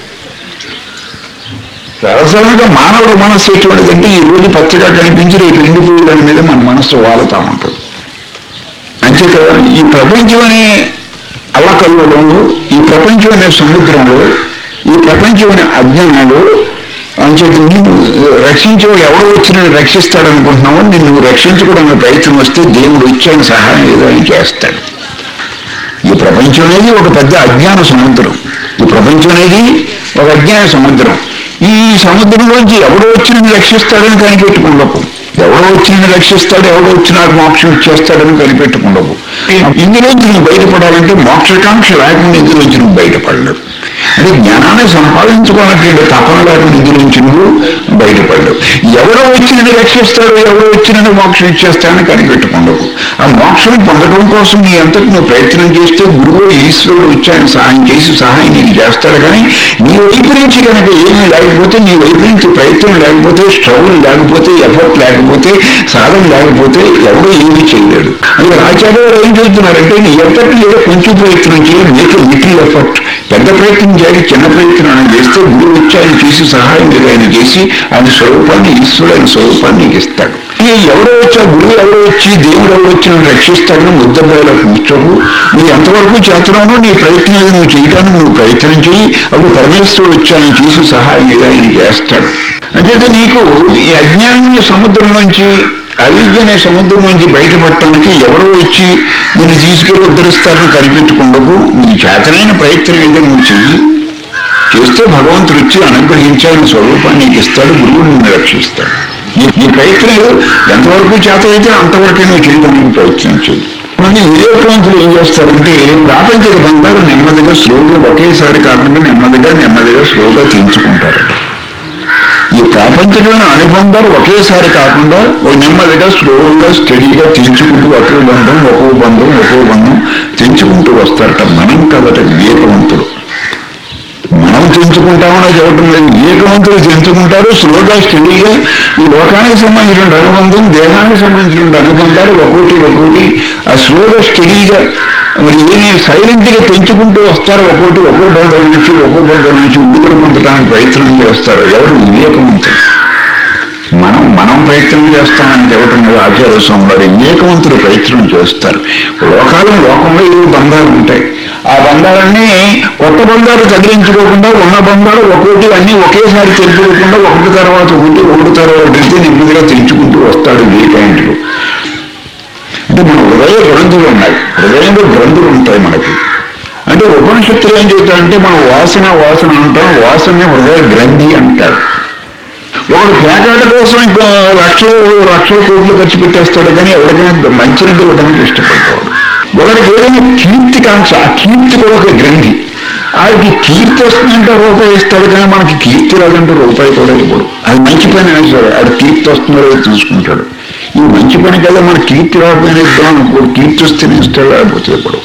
సరసంగా మానవుడు మనస్సు ఎటువంటిదంటే ఈ రోజు పచ్చగా కనిపించి రేపు ఎండిపోయేదాని మీద మన మనస్సు వాలుతా ఉంటుంది అంచేత ఈ ప్రపంచం అనే అల్లకల్లోలో ఈ ప్రపంచం అనే సముద్రంలో ఈ ప్రపంచం అనే అజ్ఞానంలో అంచేత నిన్ను రక్షించేవాడు ఎవడో వచ్చి నేను రక్షిస్తాడనుకుంటున్నావో నిన్ను రక్షించుకోవడానికి ప్రయత్నం వస్తే దేవుడు వచ్చి ఆయన సహాయం ఏదో ఆయన చేస్తాడు ఈ ప్రపంచం అనేది ఒక పెద్ద అజ్ఞాన సముద్రం ఈ ప్రపంచం అనేది ఒక అజ్ఞాన సముద్రం ఈ సముద్రంలోంచి ఎవడో వచ్చి నిన్ను రక్షిస్తాడని కనిపెట్టుకుండవు ఎవడో వచ్చి నిన్ను రక్షిస్తాడు ఎవడో వచ్చి నాకు మోక్షం ఇచ్చేస్తాడని కనిపెట్టుకుండవు ఇందులోంచి నువ్వు బయటపడాలంటే మోక్షకాంక్ష లేకుండా ఇందులోంచి నువ్వు బయటపడలేవు అంటే జ్ఞానాన్ని సంపాదించుకోవాలంటే తపన లేకుండా ఇందులోంచి నువ్వు బయటపడలేవు ఎవడో వచ్చి నిన్ను రక్షిస్తాడు ఎవడో వచ్చి నిన్ను మోక్షం ఇచ్చేస్తాడని కనిపెట్టుకుండవు ఆ మోక్షం పొందడం కోసం నీ అంతటి నువ్వు ప్రయత్నం చేస్తే గురువు ఈశ్వరుడు వచ్చి ఆయన సహాయం చేసి సహాయం నీకు చేస్తాడు కానీ నీ వైపు నుంచి కనుక ఏమీ లేకపోతే నీ వైపు నుంచి ప్రయత్నం లేకపోతే స్ట్రగుల్ లేకపోతే ఎఫర్ట్ లేకపోతే సాధన లేకపోతే ఎవడో ఏమీ చేయలేడు అది ఆచార్య గారు ఏం చెబుతున్నారంటే నీ ఎఫర్ట్ ఏదో కొంచెం ప్రయత్నం చేయాలి నీకు లిటిల్ ఎఫర్ట్ పెద్ద ప్రయత్నం చేయాలి చిన్న ప్రయత్నం ఆయన చేస్తే గురువు వచ్చి ఆయన చేసి సహాయం ఏదో ఆయన చేసి ఆయన స్వరూపాన్ని ఈశ్వరుడు ఆయన స్వరూపాన్ని నీకు ఇస్తాడు ఈ ఎవరో వచ్చా గురువు ఎవరో వచ్చి దేవుడు ఎవరో వచ్చి నన్ను రక్షిస్తాడని ముద్దబాయిలో కూర్చోవు నువ్వు ఎంతవరకు చేస్తున్నావో నీ ప్రయత్నం ఏదో నువ్వు చేయడానికి నువ్వు ప్రయత్నం చేయి అప్పుడు పరమేశ్వరుడు వచ్చి ఆయన చేసి సహాయం ఏదో ఆయన చేస్తాడు అంచేతే నీకు ఈ అజ్ఞాన సముద్రం నుంచి అవిద్య అనే సముద్రం నుంచి బయటపడటానికి ఎవరో వచ్చి నిన్ను తీసుకెళ్ళి ఉద్ధరిస్తారని కనిపెట్టుకుండకు నీ చేతనైన ప్రయత్నం ఏదో నువ్వు చెయ్యి చేస్తే భగవంతుడు వచ్చి అనుగ్రహించి ఆయన స్వరూపాన్ని నీకు ఇస్తాడు గురువు నిన్ను రక్షిస్తాడు నీ నీ ప్రయత్నం ఏదో ఎంతవరకు చేత అయితే అంతవరకే నువ్వు చేయడానికి ప్రయత్నం చేయి మంది వివేకవంతులు ఏం చేస్తారంటే ప్రాపంచిక బంధాలు నెమ్మదిగా స్లోగా ఒకేసారి కాకుండా నెమ్మదిగా నెమ్మదిగా స్లోగా తీర్చుకుంటారు ఈ ప్రాపంచికమైన అనుబంధాలు ఒకేసారి కాకుండా ఓ నెమ్మదిగా స్లోగా స్టడీగా తెంచుకుంటూ ఒకే బంధం ఒక్కో బంధం ఒక్కో బంధం తెంచుకుంటూ వస్తారట మనం కదట వివేకవంతుడు మనం తెంచుకుంటామని చెప్పడం లేదు వివేకవంతులు తెంచుకుంటారు స్లోగా స్టడీగా ఈ లోకానికి సంబంధించిన అనుబంధం దేహానికి సంబంధించిన అనుబంధాలు ఒక్కోటి ఒక్కోటి ఆ స్లోగా స్టడీగా మరి ఏమి సైలెంట్ గా పెంచుకుంటూ వస్తారు ఒక్కోటి ఒక్కో బంధం నుంచి ఒక్కో బంధం నుంచి ఉద్యోగ పొందడానికి ప్రయత్నం చేస్తారు ఎవరు వివేకవంతులు మనం మనం ప్రయత్నం చేస్తామని చెప్పడం లేదు ఆచార్య స్వామి వారు వివేకవంతులు ప్రయత్నం చేస్తారు లోకాలు లోకంలో ఏవో బంధాలు ఉంటాయి ఆ బంధాలన్నీ కొత్త బంధాలు తగిలించుకోకుండా ఉన్న బంధాలు ఒక్కొక్కటి అన్ని ఒకేసారి తెలుపుకోకుండా ఒకటి తర్వాత ఒకటి ఒకటి తర్వాత ఒకటి నెమ్మదిగా తెంచుకుంటూ వస్తాడు వివేకాయంతుడు అంటే మన హృదయ గ్రంథులు ఉన్నాయి హృదయంలో గ్రంథులు ఉంటాయి మనకి అంటే ఉపనిషత్తులు ఏం చెబుతారంటే మనం వాసన వాసన అంటాం వాసన హృదయ గ్రంథి అంటారు ఒకడు పేకాట కోసం ఇంకో లక్షలు లక్షల కోట్లు ఖర్చు పెట్టేస్తాడు కానీ ఎవరికైనా మంచినీళ్ళు ఇవ్వడానికి ఇష్టపడతాడు ఒకరికి ఏదైనా కీర్తి కాంక్ష ఆ కీర్తి కూడా ఒక గ్రంథి ఆడికి కీర్తి వస్తుందంటే రూపాయి ఇస్తాడు కానీ మనకి కీర్తి రాదంటే రూపాయి కూడా ఇవ్వడు అది మంచి పని అయినా సరే ఆడు కీర్తి వస్తుందో లేదో చూసుకుంటాడు ఈ మంచి పని కదా మన కీర్తి రాకపోయినా ఇద్దాం అనుకోడు కీర్తి వస్తేనే ఇస్తాడు లేకపోతే ఇవ్వడు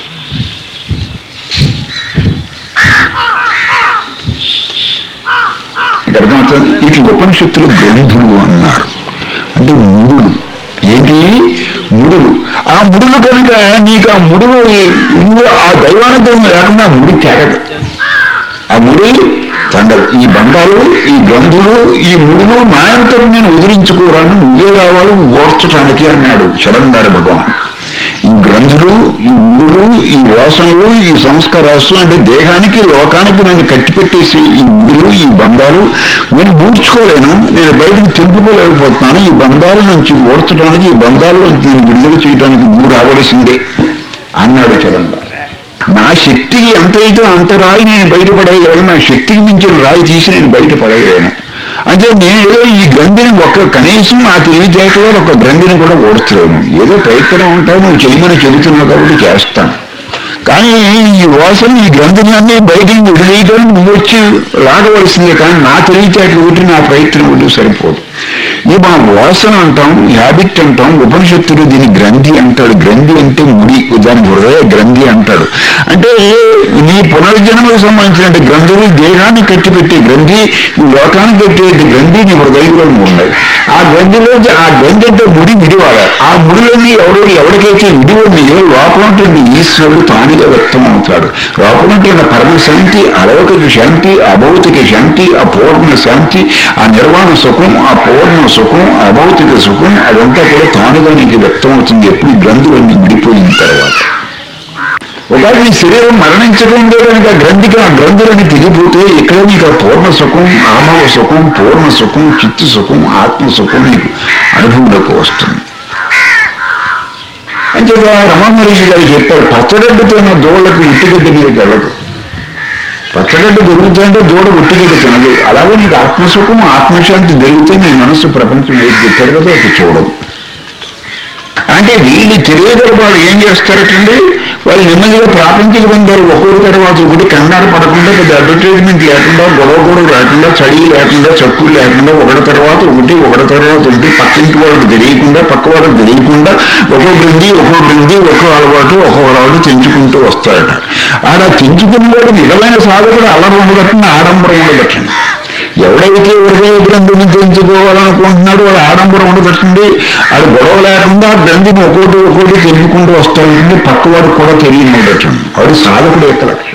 ఇక్కడ అర్థమవుతుంది ఇటు ఉపనిషత్తులు గ్రంథులు అన్నారు అంటే ముడులు ఏంటి ముడులు ఆ ముడులు కనుక నీకు ఆ ముడులు నువ్వు ఆ దైవానుగ్రహం లేకుండా ఆ ముడి తెగదు ఆ ముడి తండలు ఈ బంధాలు ఈ గ్రంథులు ఈ ముడులు మాయంతో నేను వదిలించుకోవాలని నువ్వే రావాలి ఓర్చడానికి అన్నాడు శరణాడు భగవాన్ ఈ గ్రంథులు ఈ ముడులు ఈ వాసనలు ఈ సంస్కారాలు అంటే దేహానికి లోకానికి నేను కట్టిపెట్టేసి ఈ ముడులు ఈ బంధాలు నేను మూర్చుకోలేను నేను బయటకు తెంపుకోలేకపోతున్నాను ఈ బంధాల నుంచి ఓర్చడానికి ఈ బంధాల నుంచి నేను విడుదల చేయడానికి నువ్వు రావలసిందే అన్నాడు చరణ్ నా శక్తికి ఎంత అయితే అంత రాయి నేను బయటపడేయగలను నా శక్తికి మించిన రాయి తీసి నేను బయటపడేయలేను అంటే నేను ఏదో ఈ గ్రంథిని ఒక్క కనీసం నా తెలివితేటలో ఒక గ్రంథిని కూడా ఓడుతున్నాను ఏదో ప్రయత్నం ఉంటావు నువ్వు చేయమని చెబుతున్నావు కాబట్టి చేస్తాను కానీ ఈ వాసన ఈ గ్రంథులన్నీ బయటికి వదిలేయడానికి నువ్వు వచ్చి లాగవలసిందే కానీ నా తెలివితేటలు ఒకటి నా ప్రయత్నం ఒకటి సరిపోదు ఈ మనం వాసన అంటాం హ్యాబిట్ అంటాం ఉపనిషత్తులు దీని గ్రంథి అంటాడు గ్రంథి అంటే ముడి దాని హృదయ గ్రంథి అంటాడు అంటే నీ పునర్జన్మకు సంబంధించిన గ్రంథులు దేహాన్ని కట్టిపెట్టే గ్రంథి ఈ లోకానికి కట్టే గ్రంథి నీ హృదయంలో ఉన్నాయి ఆ గ్రంథిలో ఆ గ్రంథి అంటే ముడి విడివాడ ఆ ముడిలోని ఎవరు ఎవరికైతే విడివడియో లోపల ఉంటుంది ఈశ్వరుడు తానుగా వ్యక్తం అవుతాడు లోపల ఉంటున్న పరమ శాంతి అలౌకిక శాంతి అభౌతిక శాంతి అపూర్ణ శాంతి ఆ నిర్వాణ సుఖం ఆ పూర్ణ సుఖం అభౌతిక సుఖం అదంతా కూడా తానుగా నీకు వ్యక్తం అవుతుంది ఎప్పుడు గ్రంథులన్నీ విడిపోయిన తర్వాత ఒకవేళ నీ శరీరం మరణించకుండా కనుక గ్రంథికి ఆ గ్రంథులని తెగిపోతే ఇక్కడ నీకు ఆ పూర్ణ సుఖం ఆభవ సుఖం పూర్ణ సుఖం చిత్తు సుఖం ఆత్మ సుఖం నీకు అనుభవంలోకి వస్తుంది అంతేగా రమామహర్షి గారు చెప్పారు పచ్చగడ్డతో ఉన్న దోళ్లకు ఇట్టుగడ్డ మీద వెళ్ళదు పచ్చగడ్డ దొరుకుతుందంటే దూడ ఉట్టిగడ్డ తినదు అలాగే నీకు ఆత్మసుఖం ఆత్మశాంతి దొరికితే నీ మనస్సు ప్రపంచం ఏది తిరగదో అది చూడదు అంటే వీళ్ళు తెలియగల వాళ్ళు ఏం చేస్తారటండి వాళ్ళు నెమ్మదిగా ప్రాపంచిక పొందారు ఒక్కొక్క తర్వాత ఒకటి కంగారు పడకుండా పెద్ద అడ్వర్టైజ్మెంట్ లేకుండా గొడవ గొడవ లేకుండా చడి లేకుండా చక్కులు లేకుండా ఒకటి తర్వాత ఒకటి ఒకటి తర్వాత ఒకటి పక్కింటి వాళ్ళకి తెలియకుండా పక్క వాళ్ళకి తెలియకుండా ఒక్కో బృంది ఒక్కో బృంది ఒక్కో అలవాటు ఒక్కో అలవాటు తెంచుకుంటూ వస్తారట ఆడ తెంచుకున్నవాడు నిజమైన సాధకుడు అల్లరి ఉండబట్టండి ఆడంబరం ఉండబట్టండి ఎవడైతే హృదయ గ్రంథిని తెంచుకోవాలనుకుంటున్నాడో వాడు ఆడంబరం ఉండబట్టండి అది గొడవ లేకుండా గ్రంథిని ఒక్కోటి ఒక్కోటి తెలుపుకుంటూ వస్తాడంటే పక్కవాడు కూడా తెలియని ఉండటండి వాడు సాధకుడు యొక్క లక్ష్యం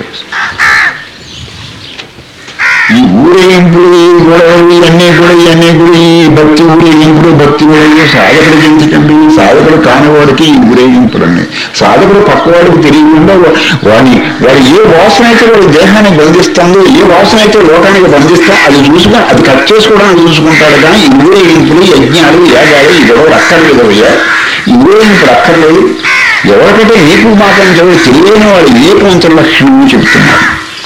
ఈ ఊరేగింపులు ఈ గొడవలు ఇవన్నీ కూడా ఇవన్నీ కూడా ఈ భక్తి ఊరేగింపులు భక్తి ఊరేగింపు సాధకుడికి ఎందుకండి సాధకుడు కానివాడికి ఈ ఊరేగింపులన్నీ సాధకుడు పక్కవాడికి తెలియకుండా వా- వాడి వాడు ఏ వాసన అయితే వాడి దేహాన్ని బంధిస్తుందో ఏ వాసన అయితే లోకానికి బంధిస్తా అది చూసుకుని అది కట్ చేసుకోవడానికి చూసుకుంటాడు కానీ ఈ ఊరేగింపులు యజ్ఞాలు యాగాలు ఈ గొడవలు అక్కర్లేదు అయ్యా ఈ ఊరేగింపులు అక్కర్లేదు ఎవరికంటే నీకు మాత్రం చదువు తెలియని వాడు ఏకవంతుల లక్ష్యం చెప్తున్నారు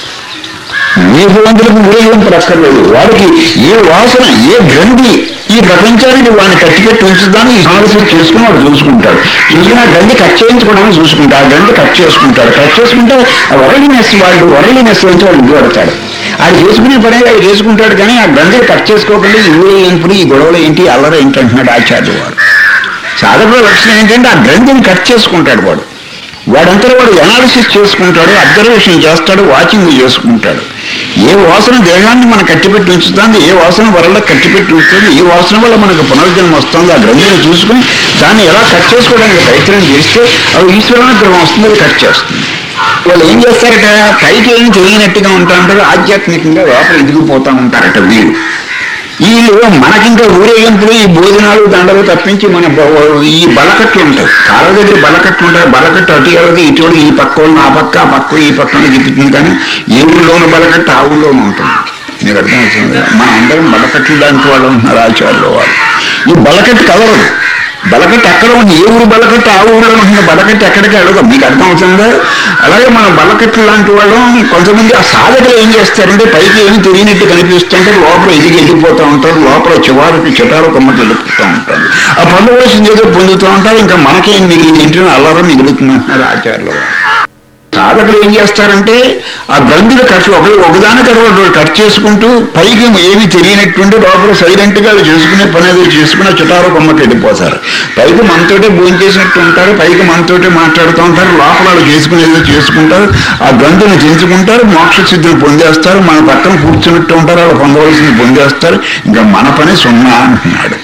ఏ భగవంతులకు ఊరేగింపులు అక్కర్లేదు వాడికి ఏ వాసన ఏ గ్రంథి ఈ ప్రపంచానికి వాడిని కట్టిపెట్టి ఉంచుదాన్ని ఆలోచన చేసుకుని వాడు చూసుకుంటాడు చూసుకుని ఆ గ్రంథి కట్ చేయించుకోవడానికి చూసుకుంటాడు ఆ గ్రంథి కట్ చేసుకుంటాడు కట్ చేసుకుంటే ఆ వరలినెస్ వాడు వరలినెస్ నుంచి వాడు ఇంటిపడతాడు అది చేసుకునే పని అది చేసుకుంటాడు కానీ ఆ గ్రంథిని కట్ చేసుకోకుండా ఈ ఊరేగింపులు ఈ గొడవలు ఏంటి అల్లర ఏంటి అంటున్నాడు ఆచార్య వాడు సాధకుల లక్షణం ఏంటంటే ఆ గ్రంథిని కట్ చేసుకుంటాడు వాడు వాడంతా వాడు ఎనాలిసిస్ చేసుకుంటాడు అబ్జర్వేషన్ చేస్తాడు వాచింగ్ చేసుకుంటాడు ఏ వాసన దేహాన్ని మనం కట్టిపెట్టి ఉంచుతుంది ఏ వాసన వరల్లో కట్టిపెట్టి ఉంచుతుంది ఏ వాసన వల్ల మనకు పునర్జన్మ వస్తుంది ఆ గ్రంథిని చూసుకుని దాన్ని ఎలా కట్ చేసుకోవడానికి ప్రయత్నం చేస్తే అవి ఈశ్వరానుగ్రహం వస్తుంది అది కట్ చేస్తుంది వాళ్ళు ఏం చేస్తారట పైకి ఏం తెలియనట్టుగా ఉంటా ఉంటారు ఆధ్యాత్మికంగా లోపల ఎదిగిపోతా ఉంటారట వీళ్ళు వీళ్ళు మనకింకా ఊరేగింపులు ఈ భోజనాలు దండలు తప్పించి మన బ- ఈ బలకట్లు ఉంటాయి కాళ్ళ దగ్గర బలకట్లు ఉంటాయి బలకట్టు అటు ఎవరిది ఇటు ఈ పక్క వాళ్ళని ఆ పక్క ఆ పక్క ఈ పక్కన తిప్పుతుంది కానీ ఏ ఊళ్ళోనూ బలకట్టు ఆ ఊళ్ళోనూ ఉంటుంది నీకు అర్థం అవుతుంది మన అందరం బలకట్లు లాంటి వాళ్ళు ఉంటున్నారు ఆచార్యులు వాళ్ళు ఈ బలకట్టు కదలదు బలకట్టు ఎక్కడ ఉంది ఏ ఊరు బలకట్టు ఆ ఊళ్ళో ఉంటుంది బలకట్టు ఎక్కడికి వెళ్ళదు మీకు అర్థం అవుతుందా అలాగే మన బలకట్టు లాంటి వాళ్ళు కొంతమంది ఆ సాధకులు ఏం చేస్తారంటే పైకి ఏమి తెలియనట్టు కనిపిస్తుంటారు లోపల ఎదిగి ఎదిగిపోతూ ఉంటారు లోపల చివరికి చిటారు కొమ్మటి వెళ్ళిపోతూ ఉంటారు ఆ పొందవలసింది ఏదో పొందుతూ ఉంటారు ఇంకా మనకేం మిగిలింది ఇంటిని అల్లరం మిగులుతుంది అంటున్నారు ఆచార్యులు వారు. సాధకులు ఏం చేస్తారంటే ఆ గ్రంథులు కట్ ఒక ఒకదాని తర్వాత కట్ చేసుకుంటూ పైకి ఏమీ తెలియనట్టుండి లోపల సైలెంట్ గా అది చేసుకునే పని అది చేసుకుని ఆ చుట్టారు బొమ్మకి వెళ్ళిపోతారు పైకి మనతోటే భోజనం చేసినట్టు ఉంటారు పైకి మనతోటే మాట్లాడుతూ ఉంటారు లోపల వాళ్ళు చేసుకునేదో చేసుకుంటారు ఆ గ్రంథుని తెంచుకుంటారు మోక్ష సిద్ధిని పొందేస్తారు మన పక్కన కూర్చున్నట్టు ఉంటారు వాళ్ళు పొందవలసింది పొందేస్తారు ఇంకా మన పని సున్నా అంటున్నాడు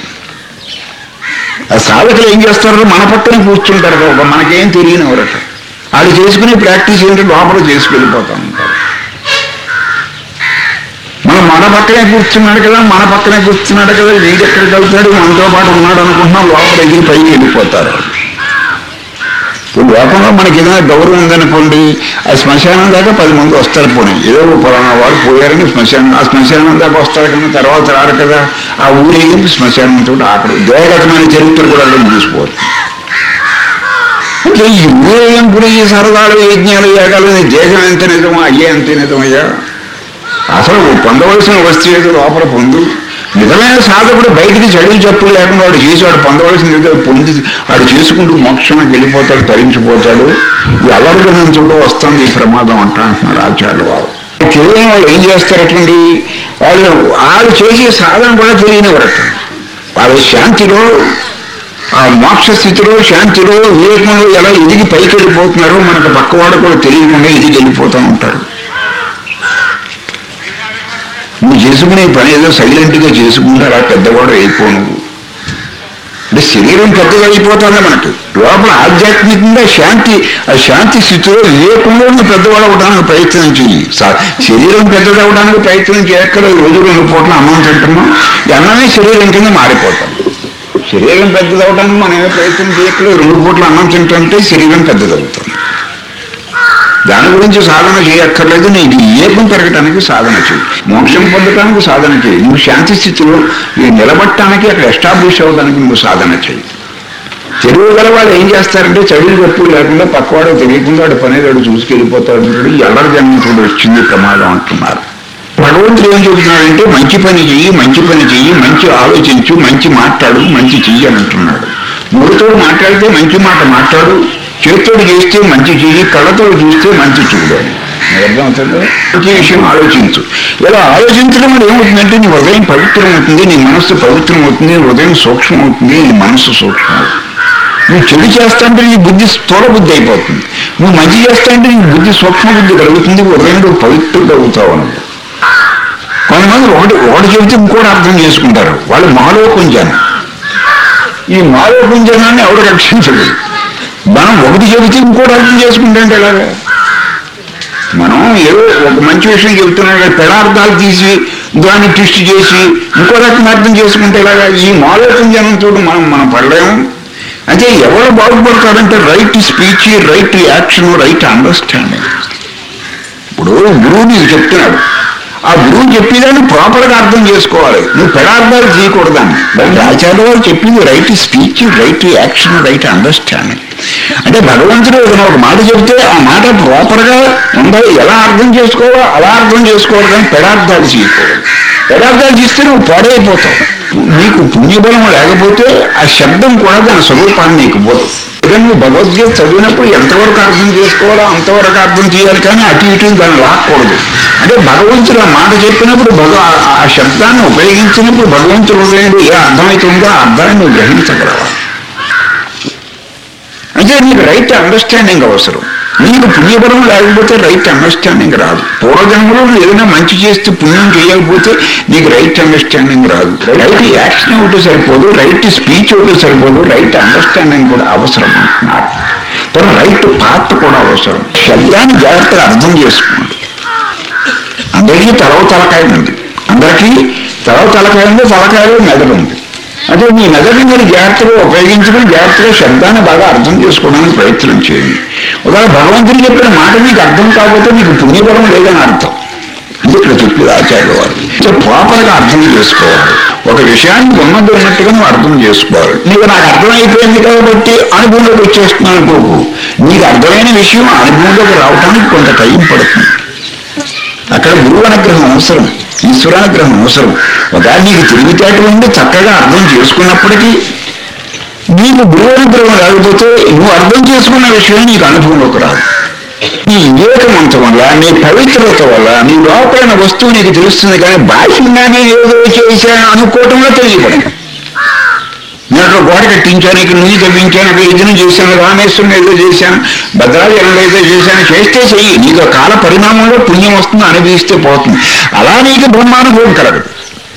ఆ సాధకులు ఏం చేస్తారు మన పక్కనే కూర్చుంటారు బాబా మనకేం తెలియని ఎవరట వాళ్ళు చేసుకునే ప్రాక్టీస్ ఏంటో లోపల చేసుకెళ్ళిపోతా ఉంటారు మనం మన పక్కనే కూర్చున్నాడు కదా మన పక్కనే కూర్చున్నాడు కదా వీడు ఎక్కడికి వెళ్తాడు మనతో పాటు ఉన్నాడు అనుకుంటున్నాం లోపల ఎగిరి పైకి వెళ్ళిపోతారు ఇప్పుడు లోకంలో మనకి ఏదైనా గౌరవం ఉందనుకోండి ఆ శ్మశానం దాకా పది మంది వస్తారు పోనీ ఏదో పలానా వాడు పోయారని శ్మశానం ఆ శ్మశానం దాకా వస్తారు కదా తర్వాత రారు కదా ఆ ఊరేగింపు శ్మశానం తోటి అక్కడ దేవగతమైన చరిత్ర కూడా అందులో ముగిసిపోతుంది అంటే ఈ ఊరేగింపులు ఈ సరదాలు యజ్ఞాలు యాగాలు ఈ దేశం ఎంత నిజమో అయ్యే ఎంత నిజమయ్యా అసలు పొందవలసిన వస్తువు ఏదో లోపల పొందు నిజమైన సాధకుడు బయటికి చదువు చెప్పులు లేకుండా వాడు చేసి వాడు పొందవలసిన ఏదో పొంది వాడు చేసుకుంటూ మోక్షానికి వెళ్ళిపోతాడు తరించిపోతాడు ఈ అలర్గ నుంచి కూడా వస్తుంది ఈ ప్రమాదం అంటా అంటున్నారు ఆచార్యులు వారు తెలియని వాళ్ళు ఏం చేస్తారటండి వాళ్ళు వాళ్ళు చేసే సాధన కూడా తెలియని వరట వాళ్ళ శాంతిలో ఆ మోక్ష స్థితిలో శాంతిలో వివేకంలో ఎలా ఎదిగి పైకి వెళ్ళిపోతున్నారో మనకు పక్కవాడు కూడా తెలియకుండా ఎదిగి వెళ్ళిపోతూ ఉంటారు నువ్వు చేసుకునే పని ఏదో సైలెంట్గా చేసుకుంటే అలా పెద్దవాడు అయిపో నువ్వు అంటే శరీరం పెద్దగా అయిపోతుంది మనకి లోపల ఆధ్యాత్మికంగా శాంతి ఆ శాంతి స్థితిలో వివేకంలో నువ్వు పెద్దవాడు అవడానికి ప్రయత్నం చెయ్యి సా- శరీరం పెద్దదవడానికి ప్రయత్నం చేయక్కడ రోజు రెండు పూట్ల అన్నం తింటున్నాం ఈ అన్నమే శరీరం కింద మారిపోతాం శరీరం పెద్దదవడానికి మనం ఏ ప్రయత్నం చేయక్కలేదు రెండు పూట్ల అన్నం తింటుంటే శరీరం పెద్దదవుతుంది దాని గురించి సాధన చేయక్కర్లేదు నీకు ఏకం పెరగటానికి సాధన చేయి మోక్షం పొందటానికి సాధన చేయి నువ్వు శాంతి స్థితిలో ఈ నిలబట్టడానికి అక్కడ ఎస్టాబ్లిష్ అవ్వడానికి నువ్వు సాధన చేయి తెలుగు గల వాళ్ళు ఏం చేస్తారంటే చదువు గొప్ప లేకుండా పక్కవాడు తెలియకుండా వాడు పని వాడు చూసుకెళ్ళిపోతాడు అంటాడు ఎల్లరి జన్మతుడు వచ్చింది ప్రమాదం అంటున్నారు భగవంతుడు ఏం చెబుతున్నాడంటే మంచి పని చెయ్యి మంచి పని చెయ్యి మంచి ఆలోచించు మంచి మాట్లాడు మంచి చెయ్యి అని అంటున్నాడు మూడుతో మాట్లాడితే మంచి మాట మాట్లాడు చేతితోడు చేస్తే మంచి చెయ్యి కళ్ళతో చూస్తే మంచి చూడు అని నాకు అర్థమవుతుందా ప్రతి విషయం ఆలోచించు ఇలా ఆలోచించడం వల్ల ఏమవుతుందంటే నీ హృదయం పవిత్రం అవుతుంది నీ మనస్సు పవిత్రం అవుతుంది నీ హృదయం సూక్ష్మం అవుతుంది నీ మనస్సు సూక్ష్మం అవుతుంది నువ్వు చెడు చేస్తా అంటే నీ బుద్ధి స్థూల బుద్ధి అయిపోతుంది నువ్వు మంచి చేస్తా అంటే నీ బుద్ధి సూక్ష్మ బుద్ధి కలుగుతుంది హృదయంలో పవిత్రుడు అవుతావు అన్నమాట కొంతమంది ఒకటి ఒకటి చెబితే ఇంకోటి అర్థం చేసుకుంటారు వాళ్ళు మాలో కుంజాను ఈ మాలో కుంజనాన్ని ఎవడు రక్షించడు మనం ఒకటి చెబితే ఇంకోటి అర్థం చేసుకుంటే ఎలాగా మనం ఏదో ఒక మంచి విషయం చెబుతున్నాం కదా పెడార్థాలు తీసి దాన్ని ట్విస్ట్ చేసి ఇంకో రకంగా అర్థం చేసుకుంటే ఎలాగా ఈ మాలోకం జనంతో మనం మనం పడలేము అంటే ఎవరు బాగుపడతారంటే right speech right action right understanding ఇప్పుడు గురువు నీకు చెప్తున్నాడు ఆ గురువు చెప్పేదాన్ని ప్రాపర్గా అర్థం చేసుకోవాలి నువ్వు పెడార్థాలు చేయకూడదని దానికి ఆచార్య వారు చెప్పింది right speech right action right understanding అంటే భగవంతుడు ఏదైనా ఒక మాట చెప్తే ఆ మాట ప్రాపర్గా ఉండాలి ఎలా అర్థం చేసుకోవాలో అలా అర్థం చేసుకోవాలి కానీ పెడార్థాలు చేయకూడదు పెడార్థాలు చేస్తే నువ్వు పాడైపోతావు నీకు పుణ్యబలం లేకపోతే ఆ శబ్దం కూడా దాని స్వరూపాన్ని నీకు పోదు ఇక నువ్వు భగవద్గీత చదివినప్పుడు ఎంతవరకు అర్థం చేసుకోవాలో అంతవరకు అర్థం చేయాలి కానీ అటు ఇటు దాన్ని లాక్కూడదు అంటే భగవంతుడు ఆ మాట చెప్పినప్పుడు భగ ఆ- ఆ శబ్దాన్ని ఉపయోగించినప్పుడు భగవంతుడు హృదయంలో ఏ అర్థమవుతుందో ఆ అర్థాన్ని నువ్వు గ్రహించగలవాలి అంటే నీకు రైట్ అండర్స్టాండింగ్ అవసరం నీకు పుణ్యబలం లేకపోతే రైట్ అండర్స్టాండింగ్ రాదు పూర్వజన్మలో నువ్వు ఏదైనా మంచి చేస్తే పుణ్యం చేయకపోతే నీకు రైట్ అండర్స్టాండింగ్ రాదు రైట్ యాక్షన్ ఒకటి సరిపోదు రైట్ స్పీచ్ ఒకటి సరిపోదు రైట్ అండర్స్టాండింగ్ కూడా అవసరం అంటున్నారు తర్వాత రైట్ పాత్ర కూడా అవసరం శబ్దాన్ని జాగ్రత్తగా అర్థం చేసుకోండి అందరికీ తలవ తలకాయ ఉంది అందరికీ తలవ తలకాయ ఉంది తలకాయలో మెదడు ఉంది అదే మీ మెదడుని మీరు జాగ్రత్తగా ఉపయోగించుకుని జాగ్రత్తగా శబ్దాన్ని బాగా అర్థం చేసుకోవడానికి ప్రయత్నం చేయండి ఒకవేళ భగవంతుడు చెప్పిన మాట మీకు అర్థం కాకపోతే మీకు పుణ్యబలం లేదని అర్థం ఇది ఇక్కడ చెప్పేది ఆచార్య వారు సో ప్రాపర్గా అర్థం చేసుకోవాలి ఒక విషయాన్ని ఉన్నది ఉన్నట్టుగా నువ్వు అర్థం చేసుకోవాలి నీకు నాకు అర్థమైపోయింది కాబట్టి అనుభవంలోకి వచ్చేస్తున్నాను అనుకోకు నీకు అర్థమైన విషయం అనుభవంలోకి రావడానికి కొంత టైం పడుతుంది అక్కడ గురువు అనుగ్రహం అవసరం ఈశ్వరానుగ్రహం అవసరం ఒకవేళ నీకు తెలివితేటలు ఉండి చక్కగా అర్థం చేసుకున్నప్పటికీ నీకు గురువు అనుగ్రహం లేకపోతే నువ్వు అర్థం చేసుకున్న విషయం నీకు అనుభవంలోకి రాదు నీ వివేకమంతం వల్ల నీ పవిత్రత వల్ల నీ లోపలైన వస్తువు నీకు తెలుస్తుంది కానీ బాహ్యంగానే ఏదో చేశాను అనుకోవటంలో తెలియబడింది నేను అక్కడ గోడ కట్టించాను ఇక్కడ నుయ్యి తవ్వించాను అక్కడ యజ్ఞం చేశాను రామేశ్వరం ఏదో చేశాను భద్రాచలంలో ఏదో చేశాను చేస్తే చెయ్యి నీకు ఆ కాల పరిణామంలో పుణ్యం వస్తుంది అనుభవిస్తే పోతుంది అలా నీకు బ్రహ్మానుభవం కలగదు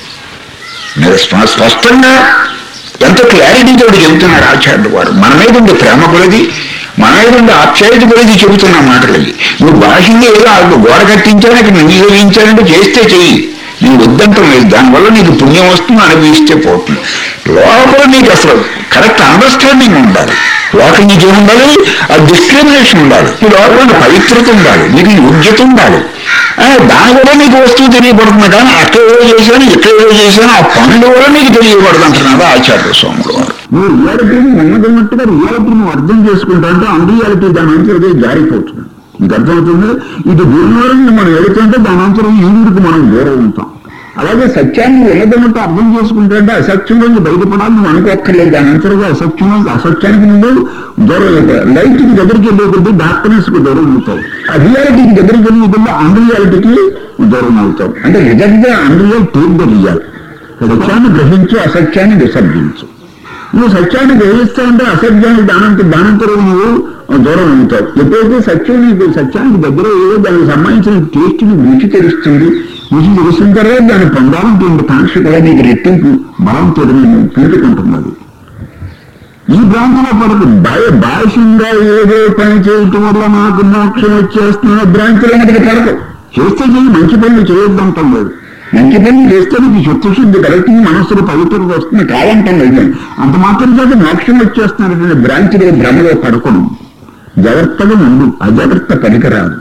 మీరు స్ప- స్పష్టంగా ఎంత క్లారిటీతో చెబుతున్నాడు ఆచార్యుడు వారు మన మీద ఉండే ప్రేమ కొలది మన మీద ఉండే ఆప్యాయత కొలది చెబుతున్న మాటలు ఇవి. నువ్వు బాహ్యంగా ఏదో ఆ గోడ కట్టించాను ఇక్కడ నువ్వు తవ్వించానంటే చేస్తే చెయ్యి నేను వద్దంటాం లేదు దానివల్ల నీకు పుణ్యం వస్తుంది అనుభవిస్తే పోతుంది లోపల నీకు అసలు కరెక్ట్ అండర్స్టాండింగ్ ఉండాలి లోపల నీకు ఏముండాలి ఆ డిస్క్రిమినేషన్ ఉండాలి నీ లోపల పవిత్రత ఉండాలి నీకు యోగ్యత ఉండాలి ఆ, దాని వల్ల నీకు వస్తువు తెలియబడుతుంది కానీ అక్కడ ఏదో చేశాను ఇక్కడ ఏదో చేశాను ఆ పనుల వల్ల నీకు తెలియబడదు అంటున్నాడు ఆచార్య స్వాములు వారు నువ్వు రియాలిటీని నెమ్మదిన్నట్టుగా రియాలిటీ నువ్వు అర్థం చేసుకుంటా అంటే అన్రియాలిటీ దాని అంతర్గత జారిపోతుంది నీకు అర్థమవుతుంది ఇది దూరం మనం ఎడుతుంటే దాని అంతరం ఈడుకు మనం దూరం ఉంటాం అలాగే సత్యాన్ని ఉన్నదన్నట్టు అర్థం చేసుకుంటే అంటే అసత్యం నుంచి బయటపడాలి నువ్వు అనుకోక్కర్లేదు దాని అంతరంగా అసత్యం నుంచి అసత్యానికి ముందు దూరం అవుతావు లైట్కి దగ్గరికి వెళ్ళే కొద్దీ డార్క్నెస్ కు దూరం అవుతావు ఆ రియాలిటీకి దగ్గరికి వెళ్ళే కొద్దీ అన్రియాలిటీకి దూరం అవుతావు అంటే నిజంగా అన్రియల్ టేక్ ద రియల్ సత్యాన్ని గ్రహించు అసత్యాన్ని విసర్జించు నువ్వు సత్యాన్ని గ్రహిస్తా ఉంటే అసత్యానికి దానంత దానంతరం నువ్వు దూరం ఉంటావు ఎప్పుడైతే సత్యం నీకు సత్యానికి దగ్గర ఏదో దానికి సంబంధించిన టేస్ట్ నీకు రుచి తెలుస్తుంది రుచి తెలిసిన తర్వాత దాన్ని పొందాలంటే కాంక్ష కూడా నీకు రెట్టింపు బలంతో నేను పీటుకుంటున్నది ఈ భ్రాంతిలో పడదు భయ భాషంగా ఏదో పని చేయటం వల్ల నాకు మోక్షం వచ్చేస్తున్న భ్రాంతిలో మనకి పడదు చేస్తే చేయి మంచి పనులు చేయొద్దంటాం లేదు మంచి పనులు చేస్తే నీకు చిత్తశుద్ధి కలుగుతుంది మనస్సులో పవిత్రత వస్తుంది కాదంటాం లేదు అంత మాత్రం చేత మోక్షం వచ్చేస్తున్నటువంటి భ్రాంతిలో భ్రమలో పడకూడదు జాగ్రత్తగా ఉండు అజాగ్రత్త పనికిరాదు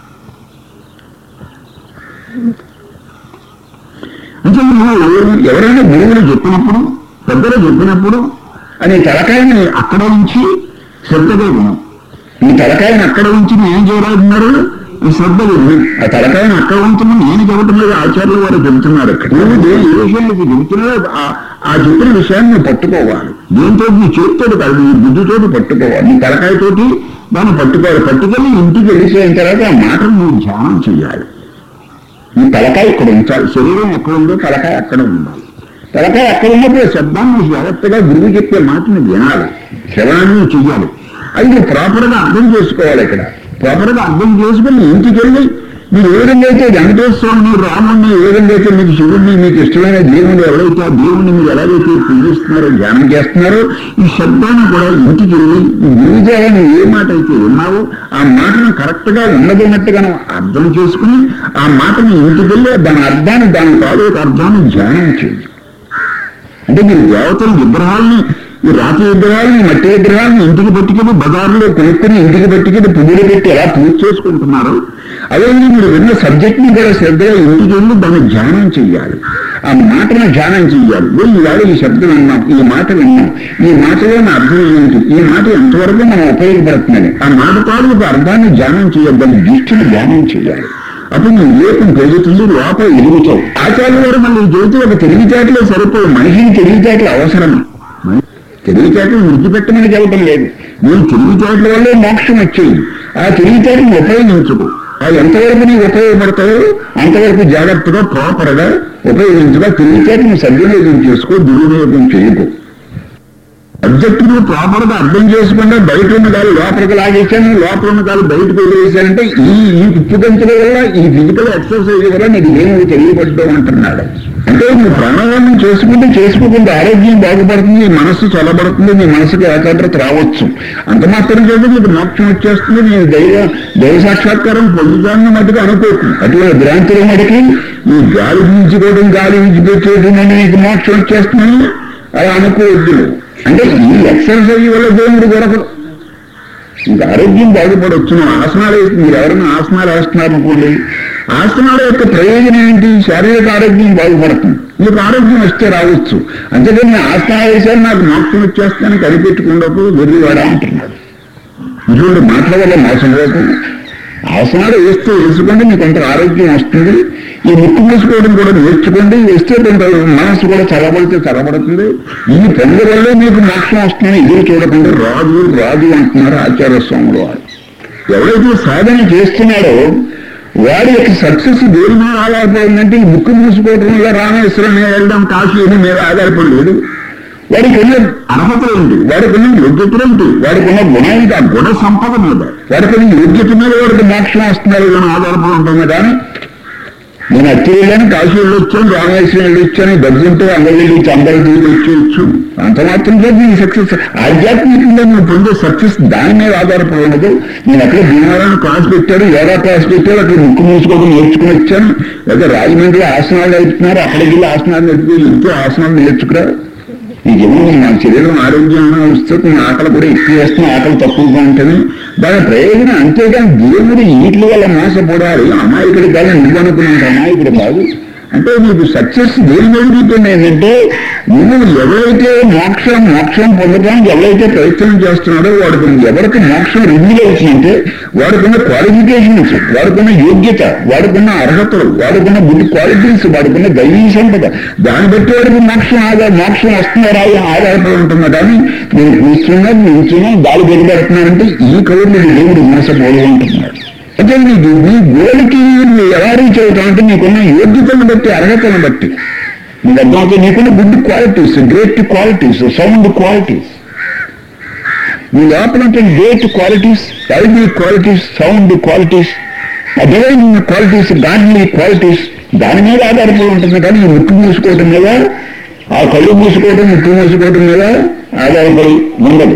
అంటే నువ్వు ఎవరు- ఎవరైనా గురువులు చెప్పినప్పుడు పెద్దలు చెప్పినప్పుడు అని తలకాయని అక్కడ ఉంచి శ్రద్ధగా విను ఈ తలకాయని అక్కడ ఉంచి నేను చేయరాదున్నారు ఈ శ్రద్ధగా విను ఆ తలకాయని అక్కడ ఉంచుకుని నేను చెప్పటం లేదు ఆచార్యులు వారు చెబుతున్నారు ఇక్కడ నువ్వు దే- ఏ విషయాన్ని చెబుతున్నారో ఆ- ఆ చెప్పిన విషయాన్ని నువ్వు పట్టుకోవాలి దేంతో నీ చేతితోటి కాదు నీ బుద్ధితోటి పట్టుకోవాలి నీ తలకాయతోటి దాన్ని పట్టుకోవాలి పట్టుకెళ్ళి ఇంటికి వెళ్ళిపోయిన తర్వాత ఆ మాటను నువ్వు ధ్యానం చేయాలి ఈ తలకాయ ఇక్కడ ఉంచాలి శరీరం ఎక్కడ ఉందో తలకాయ అక్కడ ఉండాలి తలకాయ అక్కడ ఉన్నప్పుడు శబ్దాన్ని జాగ్రత్తగా గురువు చెప్పే మాటని వినాలి శ్రవణాన్ని చెయ్యాలి అది నువ్వు ప్రాపర్గా అర్థం చేసుకోవాలి ఇక్కడ ప్రాపర్గా అర్థం చేసుకుని ఇంటికి వెళ్ళి మీరు ఏ విధంగా అయితే వెంకటేశ్వరుని రాముడిని ఏ విధంగా అయితే మీకు శివుడిని మీకు ఇష్టమైన దేవుడు ఎవరైతే ఆ దేవుడిని మీరు ఎలాగైతే పూజిస్తున్నారో ధ్యానం చేస్తున్నారో ఈ శబ్దాన్ని కూడా ఇంటికి వెళ్ళి ఈ గురువుదేవాన్ని ఏ మాట అయితే విన్నావో ఆ మాటను కరెక్ట్ గా ఉన్నదన్నట్టుగా నువ్వు అర్థం చేసుకుని ఆ మాటని ఇంటికి వెళ్ళి దాని అర్థాన్ని దాని తాలూకు అర్థాన్ని ధ్యానం చేయి అంటే మీరు దేవతల విగ్రహాలని ఈ రాతి విగ్రహాలని మట్టి విగ్రహాలని ఇంటికి పట్టుకెళ్ళి బజార్లో కొనుక్కుని ఇంటికి పట్టుకెళ్ళి పువ్వులు పెట్టి ఎలా పూజ చేసుకుంటున్నారు అదే మీరు విన్న సబ్జెక్ట్ని కూడా శ్రద్ధగా ఇంటికి వెళ్ళి దాన్ని ధ్యానం చెయ్యాలి ఆ మాటను ధ్యానం చెయ్యాలి ఓ ఈవేళ ఈ శబ్దం విన్నాం ఈ మాట విన్నాం ఈ మాటలో నా అర్థం ఏంటి ఈ మాట ఎంతవరకు మనం ఉపయోగపడుతుందని ఆ మాట తాలూకు అర్థాన్ని ధ్యానం చేయాలి దాని దృష్టిని ధ్యానం చేయాలి అప్పుడు నీ వివేకం పెరుగుతుంది లోపల ఎదుగుతావు ఆచార్య గారు మళ్ళీ జ్యోతి ఒక తెలివితేటలే సరిపోవు మనిషికి తెలివితేటలు అవసరం తెలివితేటలు విడిచిపెట్టమని చెప్పడం లేదు నేను తెలివితేటల వల్లే మోక్షం వచ్చేది ఆ తెలివితేటలు ఉపయోగించుకో అవి ఎంతవరకు నీకు ఉపయోగపడతాయో అంతవరకు జాగ్రత్తగా ప్రాపర్గా ఉపయోగించుగా తెలివితేటను సద్వినియోగం చేసుకో దుర్వినియోగం చేయకు సబ్జెక్ట్ ను ప్రాపర్ గా అర్థం చేసుకుంటే బయట ఉన్న గాలి లోపలికి లాగేసాను లోపల ఉన్న గాలి బయటకు వదిలేసానంటే ఈ ఈ ఉప్పుగంతుల వల్ల ఈ ఫిజికల్ ఎక్సర్సైజ్ వల్ల నీకు ఏమి తెలియబడ్డం అంటున్నాడు అంటే నువ్వు ప్రాణాయామం చేసుకుంటే చేసుకోకుండా ఆరోగ్యం బాగుపడుతుంది నీ మనస్సు చల్లబడుతుంది నీ మనసుకి ఏకాగ్రత రావచ్చు అంత మాత్రం చేత నీకు మోక్షం వచ్చేస్తుంది నేను దైవ దైవ సాక్షాత్కారం పొందుతానని మటుకు అనుకోకు అటువంటి భ్రాంతుల మటుకి ఈ గాలి పీల్చుకోవడం గాలి విడిచిపెట్టేయడం అని నీకు మోక్షం వచ్చేస్తుందని అలా అనుకోవద్దు నువ్వు. అంటే ఈ ఎక్సర్సైజ్ వల్ల దేవుడు దొరకదు ఇంకా ఆరోగ్యం బాగుపడవచ్చు నువ్వు ఆసనాలు వేసి మీరు ఎవరైనా ఆసనాలు వేస్తున్నారు అనుకోండి ఆసనాల యొక్క ప్రయోజనం ఏంటి శారీరక ఆరోగ్యం బాగుపడుతుంది మీకు ఆరోగ్యం వస్తే రావచ్చు అంతేకాని నేను ఆసనాలు వేసాను నాకు మోక్షం వచ్చేస్తాను కనిపెట్టుకున్నప్పుడు వెర్రివాడా అంటున్నాడు ఇటువంటి మాటల వల్ల మోసం పోకు ఆసనాలు వేస్తూ వేసుకోండి మీకు కొంత ఆరోగ్యం వస్తుంది ఈ ముక్కు మూసుకోవడం కూడా నేర్చుకోండి వేస్తే కొంత మనసు కూడా చల్లబడితే చల్లబడుతుంది ఈ పనుల వల్లే మీకు మోక్షం వస్తుందని ఎదురు చూడకుండా రాదు రాదు అంటున్నారు ఆచార్య స్వాములు వారు ఎవరైతే సాధన చేస్తున్నాడో వాడి యొక్క సక్సెస్ దేని మీద ఆధారపడిందంటే ఈ ముక్కు మూసుకోవడం వల్ల రామేశ్వరం మీద వెళ్ళడం కాశీ మీద ఆధారపడలేదు వాడికి ఉన్న అర్హతలు ఏంటి వాడికి ఉన్న యోగ్యతలు ఏంటి వాడికి ఉన్న గుణం ఏంటి ఆ గుణ సంపద మీద వాడికి ఉన్న యోగ్యత మీద వాడికి మోక్షం వస్తున్నారు కానీ ఆధారపడి ఉంటుంది కానీ నేను అత్తి వెళ్ళాను కాశీ వెళ్ళి వచ్చాను రామేశ్వరం వెళ్ళి వచ్చాను డబ్బుంటే అందరి వెళ్ళి అందరి దగ్గర వచ్చేయచ్చు అంత మాత్రం చేత నీ సక్సెస్ ఆధ్యాత్మికంగా నువ్వు పొందే సక్సెస్ దాని మీద ఆధారపడి ఉండదు నేను అక్కడ భీమవరం క్లాస్ పెట్టాడు యోగా క్లాస్ పెట్టాడు అక్కడ ముక్కు మూసుకోవడం నేర్చుకుని వచ్చాను లేదా రాజమండ్రి ఆసనాలు నేర్పుతున్నారు అక్కడికి వెళ్ళి ఆసనాలు నేర్పి ఇంట్లో ఆసనాలు నేర్చుకురా నీకేమో నా శరీరం ఆరోగ్యం వస్తుంది నా ఆకలి కూడా ఎక్కువ వేస్తున్నా ఆకలి తక్కువగా ఉంటుంది దాని ప్రయోజనం అంతేగాని దేవుడు వీటి వల్ల మోసపోడాలి అమాయకుడి కాదు నువ్వు అనుకున్నంత అమాయకుడు కాదు అంటే నీకు సక్సెస్ దేని మీద డిపెండ్ ఏంటంటే నువ్వు ఎవరైతే మోక్షం మోక్షం పొందడానికి ఎవరైతే ప్రయత్నం చేస్తున్నాడో వాడికి ఎవరికి మోక్షం రివ్యూల్ అవుతుందంటే వాడికున్న క్వాలిఫికేషన్స్ వాడికున్న యోగ్యత వాడికున్న అర్హతలు వాడికున్న గుడ్ క్వాలిటీస్ వాడికున్న దైవీ సంపద దాన్ని బట్టి వాడికి మోక్షం ఆదా మోక్షం వస్తున్నారా అని ఆధారపడి ఉంటుందా కానీ నేను కూర్చున్నా నిల్చున్నా గాలి బెదిపెడుతున్నానంటే ఈ కవులు దేవుడు మనసపోలు ఉంటున్నాడు అంటే నీకు నీ గోలికి నువ్వు ఎలా రీచ్ అవుతావు అంటే నీకున్న యోగ్యతను బట్టి అర్హతను బట్టి నీకు అర్థమవుతుంది నీకున్న good qualities great qualities sound qualities నీ లోపల great qualities healthy qualities sound qualities divine qualities godly qualities దాని మీద ఆధారపడి ఉంటుంది కానీ ఈ ముక్కు మూసుకోవటం మీద ఆ కళ్ళు మూసుకోవటం ముక్కు మూసుకోవటం మీద ఆధారపడి ఉండదు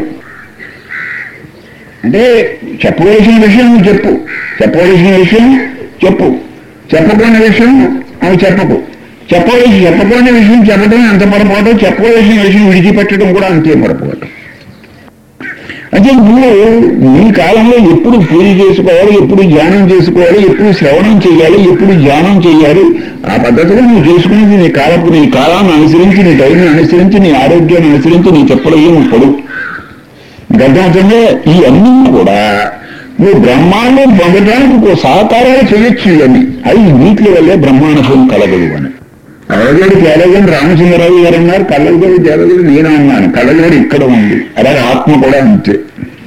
అంటే చెప్పవలసిన విషయం నువ్వు చెప్పు చెప్పవలసిన విషయం చెప్పు చెప్పకూడని విషయం అవి చెప్పకు చెప్పవలసి చెప్పకూడని విషయం చెప్పడం ఎంత పొరపాటు చెప్పవలసిన విషయం విడిచిపెట్టడం కూడా అంతే పొరపాటు అంటే నువ్వు నీ కాలంలో ఎప్పుడు పూజ చేసుకోవాలి ఎప్పుడు ధ్యానం చేసుకోవాలి ఎప్పుడు శ్రవణం చేయాలి ఎప్పుడు ధ్యానం చేయాలి ఆ పద్ధతిలో నువ్వు చేసుకునేది నీ కాలపు నీ కాలాన్ని అనుసరించి నీ టైంని అనుసరించి నీ ఆరోగ్యాన్ని అనుసరించి నీ చెప్పలయ్యి నువ్వు పడు గర్భాంతంగా ఈ అన్నీ కూడా నువ్వు బ్రహ్మాండం పొందడానికి ఒక సహకారాలు చేయొచ్చు ఇవన్నీ అవి వీటి వల్లే బ్రహ్మానుభవం కలగదు అని కళ్ళజోడి తేలగని రామచంద్రరావు గారు అన్నారు కళ్ళజోడి తేలగని నేను అన్నాను కళ్ళజోడి ఇక్కడ ఉంది అలాగే ఆత్మ కూడా అంతే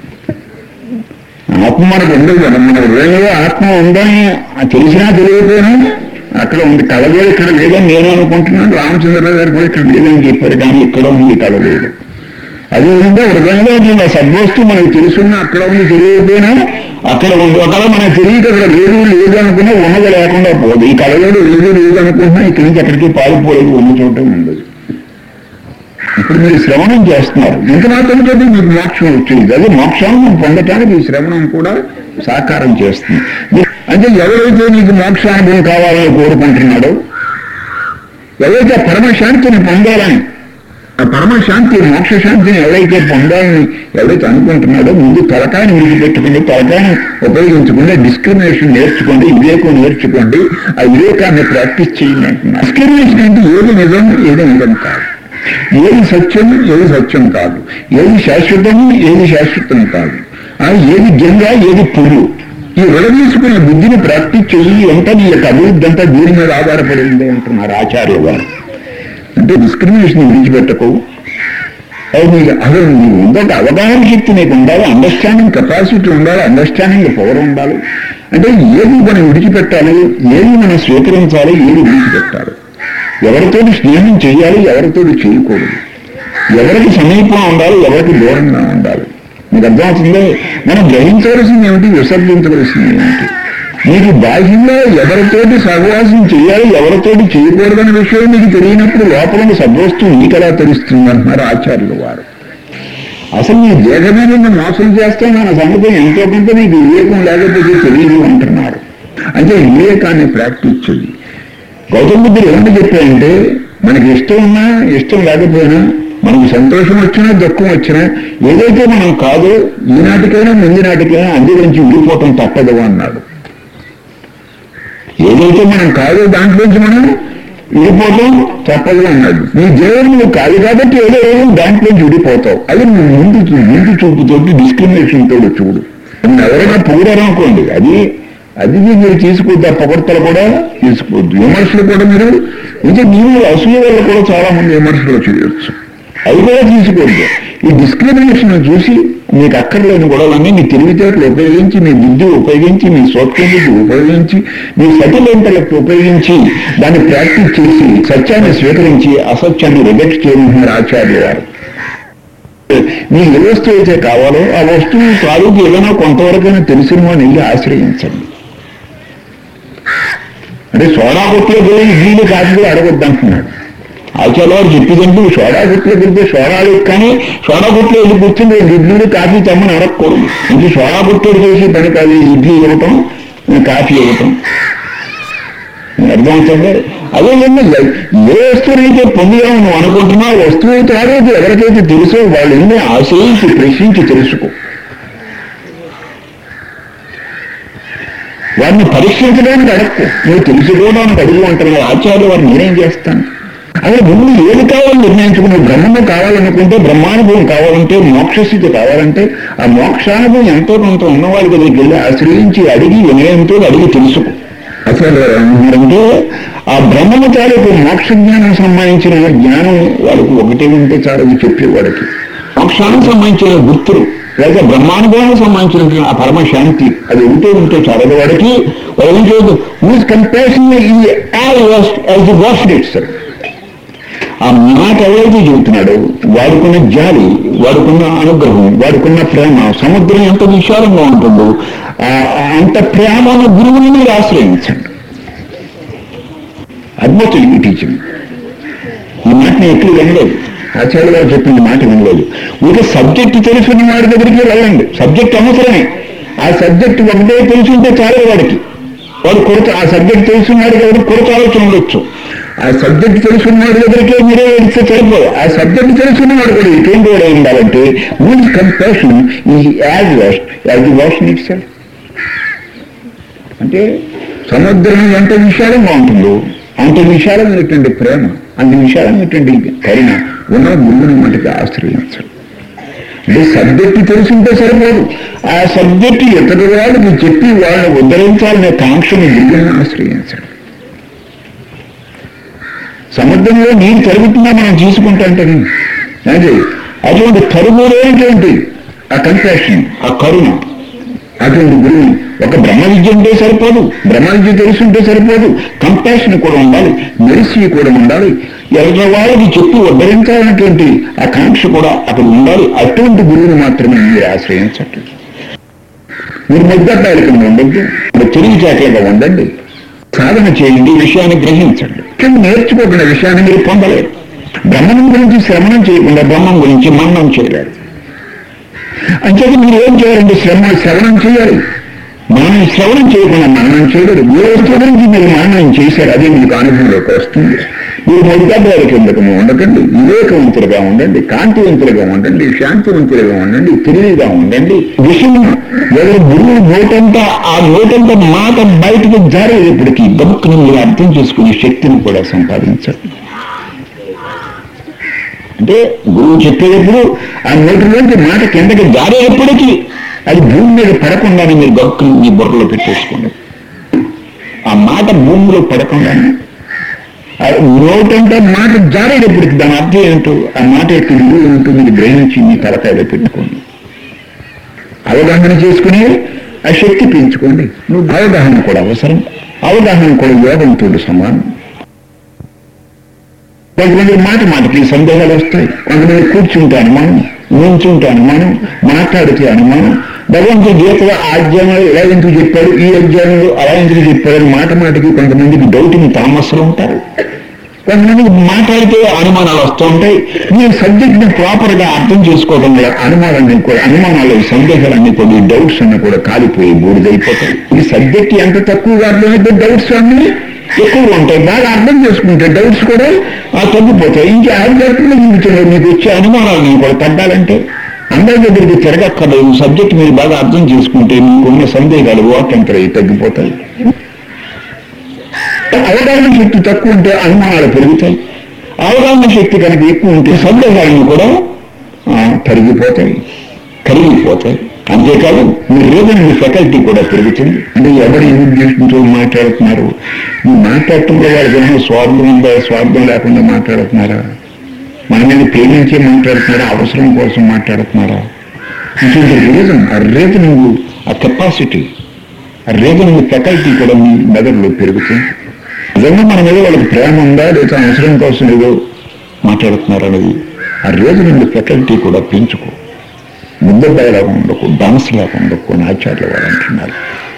ఆత్మ మనకు ఉండదు కదా మన హృదయంలో ఆత్మ ఉందని తెలిసినా తెలియకపోయినా అక్కడ ఉంది కళ్ళజోడి ఇక్కడ లేదని నేను అనుకుంటున్నాను రామచంద్రరావు గారు కూడా ఇక్కడ లేదని చెప్పారు కానీ ఇక్కడ ఉంది కళ్ళజోడు అదేవిధంగా హృదయంలో ఉన్న సద్వస్తు మనకు తెలుసున్నా అక్కడ ఉంది తెలియకపోయినా అక్కడ ఉంది ఒకవేళ మనకు తెలియక అక్కడ లేదు లేదు అనుకున్నా ఉన్నది లేకుండా పోదు ఈ కళలోడు లేదు లేదు అనుకుంటున్నా ఇక్కడి నుంచి అక్కడికి పారిపోలేదు ఉన్న చోట ఉండదు ఇప్పుడు మీరు శ్రవణం చేస్తున్నారు ఇంత మాత్రం చేత మీకు మోక్షం వచ్చింది అదే మోక్షాన్ని పొందటానికి ఈ శ్రవణం కూడా సాకారం చేస్తుంది అంటే ఎవరైతే నీకు మోక్షానుభవం కావాలని కోరుకుంటున్నాడో ఎవరైతే పరమశాంతిని పొందాలని ఆ పరమశాంతి మోక్ష శాంతిని ఎవరైతే పొందాలని ఎవరైతే అనుకుంటున్నాడో ముందు తలకాయని విడిచిపెట్టుకోండి తలకాయని ఉపయోగించకుండా డిస్క్రిమినేషన్ నేర్చుకోండి వివేకం నేర్చుకోండి ఆ వివేకాన్ని ప్రాక్టీస్ చేయండి అంటున్నారు డిస్క్రిమినేషన్ అంటే ఏది నిజం ఏది నిజం కాదు ఏది సత్యం ఏది సత్యం కాదు ఏది శాశ్వతం ఏది శాశ్వతం కాదు ఆ ఏది గంగ ఏది పురుగు ఈ విడదీసుకునే బుద్ధిని ప్రాక్టీస్ చెయ్యి అంతా నీ యొక్క అభివృద్ధి అంతా దీని మీద ఆధారపడింది అంటున్నారు ఆచార్య గారు అంటే డిస్క్రిమినేషన్ విడిచిపెట్టకు అది నీకు అసలు నీకు ఇంకొక అవగాహన శక్తి నీకు ఉండాలి అండర్స్టాండింగ్ కెపాసిటీ ఉండాలి అండర్స్టాండింగ్ పవర్ ఉండాలి అంటే ఏది మనం విడిచిపెట్టాలి ఏది మనం స్వీకరించాలి ఏది విడిచిపెట్టాలి ఎవరితోటి స్నేహం చేయాలి ఎవరితోటి చేయకూడదు ఎవరికి సమీపం ఉండాలి ఎవరికి దూరంగా ఉండాలి మీకు అర్థమవుతుంది మనం గ్రహించవలసింది ఏమిటి విసర్జించవలసింది ఏమిటి మీకు బాహ్యంలో ఎవరితోటి సహవాసం చేయాలి ఎవరితోటి చేయకూడదనే విషయం మీకు తెలియనప్పుడు లోపల సద్వస్తువు నీకెలా తెలుస్తుంది అంటున్నారు ఆచార్యులు వారు అసలు నీ దేహమే నిన్ను మోసం చేస్తే మన సంగతి ఎంతో కొంత నీకు వివేకం లేకపోతే తెలియదు అంటున్నారు అంటే వివేకాన్ని ప్రాక్టీస్ చెయ్యి గౌతమ బుద్ధుడు ఏమని చెప్పారంటే మనకి ఇష్టం ఉన్నా ఇష్టం లేకపోయినా మనకు సంతోషం వచ్చినా దుఃఖం వచ్చినా ఏదైతే మనం కాదో ఈనాటికైనా ముందు నాటికైనా అందులోంచి విడిపోవటం తప్పదు అన్నాడు ఏదైతే మనం కాదో దాంట్లోంచి మనం విడిపోవటం తప్పదు అన్నాడు నీ దేవుడు నువ్వు కాదు కాబట్టి ఏదో ఏదో దాంట్లోంచి విడిపోతావు అది నువ్వు ముందు చూ- ముందు చూపుతోటి డిస్క్రిమినేషన్ తోడు చూడు నువ్వు ఎవరైనా పొగిడారనుకోండి అది అది మీరు తీసుకోవద్దు ఆ పొగడ్తలు కూడా తీసుకోవద్దు విమర్శలు కూడా మీరు ఇంకా నీవు అసూయ వల్ల కూడా చాలా మంది విమర్శలు చేయొచ్చు అవి కూడా తీసుకోవద్దు ఈ డిస్క్రిమినేషన్ చూసి మీకు అక్కర్లేని గొడవలన్నీ మీ తెలివితేటలు ఉపయోగించి మీ బుద్ధి ఉపయోగించి మీ సోక్యం బుద్ధి ఉపయోగించి మీ సటిల్ ఇంటలెక్ట్ ఉపయోగించి దాన్ని ప్రాక్టీస్ చేసి సత్యాన్ని స్వీకరించి అసత్యాన్ని రిజెక్ట్ చేయమంటున్నారు ఆచార్య వారు మీకు ఏ వస్తువు అయితే కావాలో ఆ వస్తువు తాలూకు ఏదైనా కొంతవరకైనా తెలిసిన వాడిని వెళ్ళి ఆశ్రయించండి అంటే సోడా కొట్లో పోయి ఇడ్లీలు కాఫీలు అడగొద్దు అంటున్నాడు ఆచార్య వారు చెప్పేదంటే సోడా కొట్లో వెళ్తే సోడాలు కానీ సోడా కొట్లో వెళ్ళి కూర్చుని రెండు ఇడ్లీలు కాఫీ తెమ్మని అడగకూడదు ఇంటి సోడా కొట్టోడు చేసి పని కాదు ఇడ్లీ ఇవ్వటం కాఫీ ఇవ్వటం అర్థమవుతుంది అదేవిధంగా ఏ వస్తువునైతే పొందుదాం నువ్వు అనుకుంటున్నావు ఆ వస్తువు అయితే ఆరోగ్యం ఎవరికైతే తెలుసో వాళ్ళు ఎన్ని ఆశ్రయించి ప్రశ్నించి తెలుసుకో వారిని పరీక్షించడానికి అడక్కు నువ్వు తెలుసుకోవడానికి అడుగు అంటున్నావు ఆచార్యులు వారు నేనేం చేస్తాను అదే ముందు ఏది కావాలని నిర్ణయించుకుని బ్రహ్మము కావాలనుకుంటే బ్రహ్మానుభవం కావాలంటే మోక్షస్థితి కావాలంటే ఆ మోక్షానుభవం ఎంతో కొంత ఉన్నవాళ్ళ దగ్గరికి వెళ్ళి ఆశ్రయించి అడిగి వినయంతో అడిగి తెలుసుకో అసలు ఏమంటున్నారంటే ఆ బ్రహ్మము తాలూకు మోక్ష జ్ఞానం సంబంధించిన జ్ఞానం వాళ్ళకు ఒకటే ఉంటే చాలు అది చెప్పేవాడికి మోక్షానికి సంబంధించిన గుర్తులు లేదా బ్రహ్మానుభవానికి సంబంధించిన ఆ పరమ శాంతి అది ఉంటే ఉంటే చాలదు వాడికి వాడు ఏం చేయదు whose compassion is as the vast it sir ఆ మాట ఎవరైతే చెబుతున్నాడో వాడుకున్న జాలి వాడుకున్న అనుగ్రహం వాడుకున్న ప్రేమ సముద్రం ఎంత విశాలంగా ఉంటుందో ఆ- ఆ అంత ప్రేమ ఉన్న గురువుని మీరు ఆశ్రయించండి అద్భుతం ఈ టీచింగ్ ఈ మాట నేను ఎప్పుడు వినలేదు ఆచార్య గారు చెప్పిన మాట వినలేదు ఊరికే సబ్జెక్ట్ తెలుసుకున్న వాడి దగ్గరికి వెళ్ళండి సబ్జెక్ట్ అవసరమే ఆ సబ్జెక్ట్ ఒకటే తెలుసుంటే చాలు వాడికి వాడు కొరత ఆ సబ్జెక్ట్ తెలుసున్నాడు కాబట్టి కొరత ఆలోచన ఉండొచ్చు ఆ సబ్జెక్ట్ తెలుసున్నవాడి దగ్గరికే మీరే వెళ్తే సరిపోదు ఆ సబ్జెక్ట్ తెలుసున్నవాడు కూడా ఎటువంటి వాడు అయి ఉండాలంటే మూడు compassion is as vast as the ocean itself అంటే సముద్రం ఎంత విశాలంగా ఉంటుందో అంత విశాలమైనటువంటి ప్రేమ అంత విశాలమైనటువంటి కరుణ ఉన్న గురువుని మటుకు ఆశ్రయించడు అంటే సబ్జెక్టు తెలుసుంటే సరిపోదు ఆ సబ్జెక్టు ఇతర వాళ్ళకి చెప్పి వాళ్ళని ఉద్ధరించాలనే కాంక్షని గురువుని ఆశ్రయించడు సముద్రంలో నీరు తరుగుతున్నా మనం తీసుకుంటాంటే అదే అటువంటి తరుగులేంటి ఆ కంపాషన్ ఆ కరుణ అటువంటి గురువు ఒక బ్రహ్మ విద్య ఉంటే సరిపోదు బ్రహ్మ విద్య తెలుసుంటే సరిపోదు కంపాషన్ కూడా ఉండాలి మెరిసి కూడా ఉండాలి ఎవరి వాళ్ళకి చెప్పి ఉద్ధరించాలన్నటువంటి ఆ కాంక్ష కూడా అక్కడ ఉండాలి అటువంటి గురువుని మాత్రమే మీరు ఆశ్రయించట్టు మీరు ముద్దడ్డాలి కింద ఉండద్దు మీరు తెలివితేటలుగా ఉండండి సాధన చేయండి ఈ విషయాన్ని గ్రహించండి కానీ నేర్చుకోకుండా విషయాన్ని మీరు పొందలేరు బ్రహ్మం గురించి శ్రవణం చేయకుండా బ్రహ్మం గురించి మన్నం చేయలేరు అంచేత మీరు ఏం చేయాలంటే శ్రమ శ్రవణం చేయాలి మనం శ్రవణం చేయకుండా మననం చేయలేదు ఏ వస్తువు గురించి మీరు మననం చేశారు అదే మీకు అనుభవంలోకి వస్తుంది మీరు మొదటి కిందకు ఉండకండి వివేకవంతులుగా ఉండండి కాంతివంతులుగా ఉండండి శాంతివంతులుగా ఉండండి తెలివిగా ఉండండి విషయం ఎవరి గురువు నోటంతా ఆ నోటంతా మాట బయటకు జారేటప్పటికీ గముక్కుని మీరు అర్థం చేసుకునే శక్తిని కూడా సంపాదించండి అంటే గురువు చెప్పేటప్పుడు ఆ నోటిలోంచి మాట కిందకి జారేటప్పటికీ అది భూమి మీద పడకుండానే మీరు గొక్కలు మీ బుర్రలో పెట్టేసుకోండి ఆ మాట భూమిలో పడకుండానే ఆ నోటంటే మాట జారేటప్పటికి దాని అర్థం ఏంటో ఆ మాట యొక్క విలువ ఏంటో మీరు గ్రహించి మీ తలకాయలో పెట్టుకోండి అవగాహన చేసుకుని ఆ శక్తి పెంచుకోండి నువ్వు అవగాహన కూడా అవసరం అవగాహన కూడా యోగంతో సమానం కొంతమంది మాట మాటకి సందేహాలు వస్తాయి కొంతమంది కూర్చుంటే అనుమానం నించుంటే అనుమానం మాట్లాడితే అనుమానం భగవంతుడు గీతలో ఆ అధ్యాయంలో ఇలా ఎందుకు చెప్పాడు ఈ అధ్యాయంలో అలా ఎందుకు చెప్పాడు అని మాట మాటకి కొంతమందికి డౌటింగ్ తామస్సులు ఉంటారు కొంతమందికి మాట్లాడితే అనుమానాలు వస్తూ ఉంటాయి మీరు సబ్జెక్ట్ని ప్రాపర్గా అర్థం చేసుకోవడం వల్ల అనుమానాన్ని కూడా అనుమానాలు సందేహాలన్నీ కూడా ఈ డౌట్స్ అన్నీ కూడా కాలిపోయి బూడిదైపోతాయి ఈ సబ్జెక్ట్ ఎంత తక్కువగా అర్థమైతే డౌట్స్ అన్నీ ఎక్కువగా ఉంటాయి బాగా అర్థం చేసుకుంటే డౌట్స్ కూడా ఆ, తగ్గిపోతాయి ఇంకా ఆధ్యాత్మిక జీవితంలో మీకు వచ్చే అనుమానాలు నేను కూడా తగ్గాలంటే అందరి దగ్గరికి తిరగక్కర్లేదు సబ్జెక్ట్ మీరు బాగా అర్థం చేసుకుంటే మీకున్న సందేహాలు వాటంతరై తగ్గిపోతాయి అవగాహన శక్తి తక్కువ ఉంటే అనుమానాలు పెరుగుతాయి అవగాహన శక్తి కనుక ఎక్కువ ఉంటే సందేహాలను కూడా ఆ, తరిగిపోతాయి కరిగిపోతాయి అంతేకాదు మీ రీజన్ మీ ఫెకల్టీ కూడా పెరుగుతుంది అంటే ఎవరు ఏ ఉద్దేశంతో మాట్లాడుతున్నారు ఈ మాట్లాడటంలో వాళ్ళకి ఏమైనా స్వార్థం ఉందా స్వార్థం లేకుండా మాట్లాడుతున్నారా మన మీద ప్రేమించే మాట్లాడుతున్నారా అవసరం కోసం మాట్లాడుతున్నారా ఇటువంటి రీజన్ ఆ రీజనింగ్ ఆ కెపాసిటీ ఆ రీజనింగ్ ఫెకల్టీ కూడా మీ మెదడులో పెరుగుతుంది నిజంగా మన మీద వాళ్ళకి ప్రేమ ఉందా లేదా అవసరం కోసం ఏదో మాట్లాడుతున్నారనేది ఆ రీజనింగ్ ఫెకల్టీ కూడా పెంచుకో ముద్దబాయలాగా ఉండకు డాన్స్ లాగా ఉండకు అని ఆచార్యులు వారు అంటున్నారు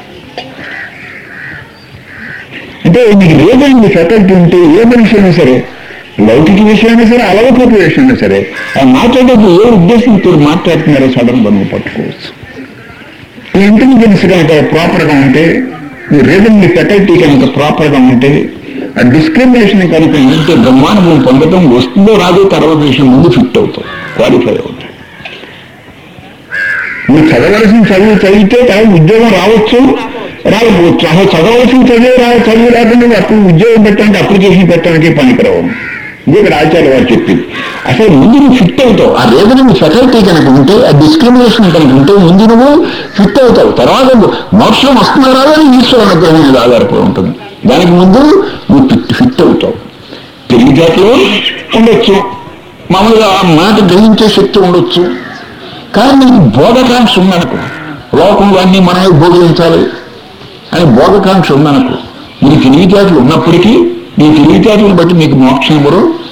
అంటే నీకు రీజనింగ్ ఫెకల్టీ ఉంటే ఏ మనిషి అయినా సరే లౌకిక విషయమైనా సరే అలవకపు విషయమైనా సరే ఆ మాట్లాడేది ఏ ఉద్దేశంతో మాట్లాడుతున్నారో సడన్ గా నువ్వు పట్టుకోవచ్చు ఈ ఇంటెలిజెన్స్ కనుక ప్రాపర్గా ఉంటే మీ రీజనింగ్ ఫెకల్టీ కనుక ప్రాపర్గా ఉంటే ఆ డిస్క్రిమినేషన్ కనుక ఉంటే బ్రహ్మానుభవం పొందడం వస్తుందో రాదో తర్వాత విషయం ముందు ఫిట్ అవుతావు క్వాలిఫై అవుతావు నువ్వు చదవలసిన చదువు చదివితే తర్వాత ఉద్యోగం రావచ్చు రాకపోవచ్చు అసలు చదవలసిన చదివే రా చదువు లేకుండా నువ్వు అప్పుడు ఉద్యోగం పెట్టడానికి అప్లికేషన్ పెట్టడానికి పనికిరావు ఇది ఇక్కడ ఆచార్య వారు చెప్పింది అసలు ముందు నువ్వు ఫిట్ అవుతావు ఆ రేపు నువ్వు ఫెకల్టీ కనుక ఉంటే ఆ డిస్క్రిమినేషన్ కనుక ఉంటే ముందు నువ్వు ఫిట్ అవుతావు తర్వాత నువ్వు మోక్షం వస్తుందో రాదో నీ ఈశ్వర అనుగ్రహం మీద ఆధారపడి ఉంటుంది దానికి ముందు నువ్వు ఫిట్ ఫిట్ అవుతావు తెలివితేటలు ఉండొచ్చు మామూలుగా ఆ మాట గ్రహించే శక్తి ఉండొచ్చు కానీ నీకు బోధకాంక్ష ఉందనుకో లోకంలో అన్ని మనమే బోధించాలి అని బోధకాంక్ష ఉందనుకో నీ తెలివితేటలు ఉన్నప్పటికీ నీ తెలివితేటలను బట్టి నీకు మోక్షం ఇవ్వరు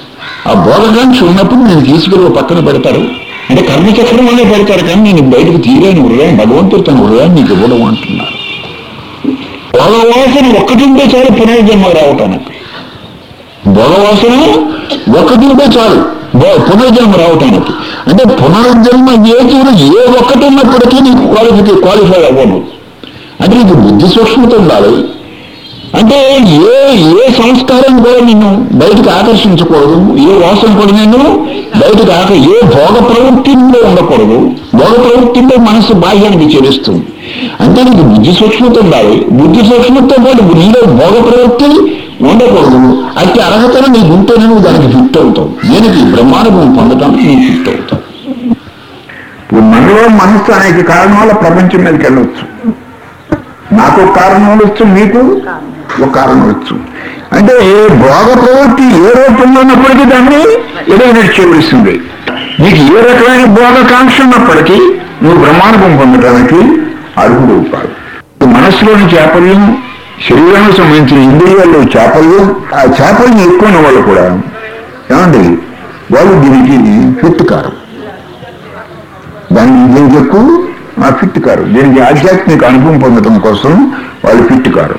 ఆ భోగకాంక్ష ఉన్నప్పుడు నేను తీసుకెళ్ళి ఓ పక్కన పెడతారు అంటే కర్మచక్రం వల్లే పెడతారు కానీ నేను బయటకు తీరేని హృదయం భగవంతుడు తన హృదయాన్ని నీకు ఇవ్వడం అంటున్నారు భోగవాసన ఒక్కటి ఉంటే చాలు పునర్జన్మ రావటానికి భోగవాసన ఒక్కటి ఉంటే చాలు భో- పునర్జన్మ రావటానికి అంటే పునర్జన్మ ఏ చూడ ఏ ఒక్కటి ఉన్నప్పటికీ నీకు క్వాలిఫై క్వాలిఫై అవ్వను అంటే నీకు బుద్ధి సూక్ష్మత ఉండాలి అంటే ఏ ఏ సంస్కారం కూడా నిన్ను బయటకు ఆకర్షించకూడదు ఏ వాసన కూడా నిన్ను బయటకు ఆక ఏ భోగ ప్రవృత్తిలో ఉండకూడదు భోగ ప్రవృత్తిలో మనసు బాహ్యానికి చేరుస్తుంది అంటే నీకు బుద్ధి సూక్ష్మత ఉండాలి బుద్ధి సూక్ష్మతో పాటు నీలో భోగ ప్రవృత్తి ఉండకూడదు అట్టి అర్హతను నీకు ఉంటేనే నువ్వు దానికి ఫిట్ అవుతావు దేనికి బ్రహ్మానుభవం పొందడానికి నీకు ఫిట్ అవుతావు ఇప్పుడు మనలో మనస్సు అనేక కారణాల ప్రపంచం మీదకి వెళ్ళవచ్చు నాకు ఒక కారణం వచ్చు మీకు ఒక కారణం వచ్చు అంటే భోగ ప్రవృత్తి ఏ రూపంలో ఉన్నప్పటికీ దాన్ని ఎలిమినేట్ చేయవలసింది నీకు ఏ రకమైన భోగకాంక్ష ఉన్నప్పటికీ నువ్వు బ్రహ్మానుభవం పొందడానికి అర్హుడు కాదు మనస్సులోని చాపల్యం శరీరానికి సంబంధించిన ఇంద్రియాల్లో చాపల్యం ఆ చాపల్యం ఎక్కువ ఉన్న వాళ్ళు కూడా ఏమండి వాళ్ళు దీనికి ఫిట్ కారు దాన్ని దీనికి ఎక్కువ ఆ ఫిట్ కారు దీనికి ఆధ్యాత్మిక అనుభవం పొందడం కోసం వాళ్ళు ఫిట్ కారు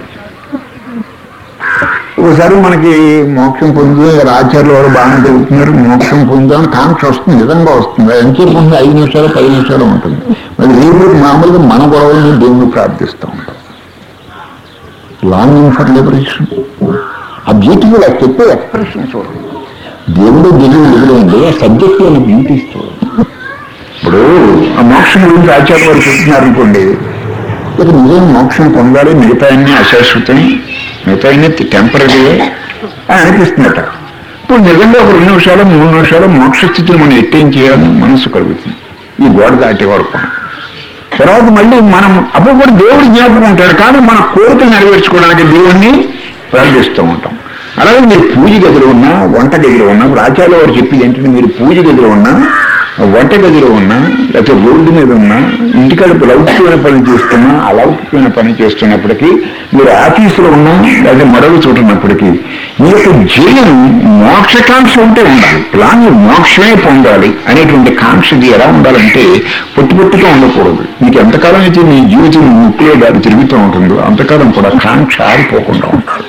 ఒకసారి మనకి మోక్షం పొందు ఆచార్యులు వారు బాగానే జరుగుతున్నారు మోక్షం పొందాలని కాంక్ష వస్తుంది నిజంగా వస్తుంది ఎంతసేపు ఉంది ఐదు నిమిషాలు పది నిమిషాలు ఉంటుంది మరి రేపు మామూలుగా మన గొడవలను దేవుని ప్రార్థిస్తూ ఉంటాం లాంగింగ్ ఫర్ లిబరేషన్ ఆ బ్యూటిఫుల్ ఆ చెప్పే ఎక్స్ప్రెషన్ చూడండి దేవుడు దేవుడు ఎదురైంది ఆ సబ్జెక్ట్ అని బ్యూటీస్ చూడండి ఇప్పుడు ఆ మోక్షం గురించి ఆచార్య వారు చెప్తున్నారు అనుకోండి ఇక నిజం మోక్షం పొందాలి మిగతా అన్ని అశాశ్వతం మిగతా అన్ని టెంపరీ అని అనిపిస్తుందట ఇప్పుడు నిజంగా ఒక రెండు నిమిషాలు మూడు నిమిషాలు మోక్ష స్థితిని మనం ఎట్టేం చేయాలని మనసు కలుగుతుంది ఈ గోడ దాటి వరకు తర్వాత మళ్ళీ మనం అప్పుడు కూడా దేవుడు జ్ఞాపకం ఉంటాడు కానీ మన కోరికలు నెరవేర్చుకోవడానికి దేవుణ్ణి ప్రార్థిస్తూ ఉంటాం అలాగే మీరు పూజ గదిలో ఉన్నా వంట గదిలో ఉన్నా ఇప్పుడు ఆచార్య వారు చెప్పింది ఏంటంటే మీరు పూజ గదిలో ఉన్నా వంట గదిలో ఉన్నా లేకపోతే రోడ్డు మీద ఉన్నా ఇంటికాడ లౌకికమైన పని చేస్తున్నా అలౌకికమైన పని చేస్తున్నప్పటికీ మీరు ఆఫీసులో ఉన్నా లేదా మరొక చోట ఉన్నప్పటికీ మీ యొక్క జీవనం మోక్షకాంక్ష ఉంటే ఉండాలి ప్లాన్ మోక్షమే పొందాలి అనేటువంటి కాంక్ష ఇది ఎలా ఉండాలంటే పొట్టి పొట్టిగా ఉండకూడదు మీకు ఎంతకాలం అయితే మీ జీవితం ముక్కులో దారి తిరుగుతూ ఉంటుందో అంతకాలం కూడా కాంక్ష ఆరిపోకుండా ఉండాలి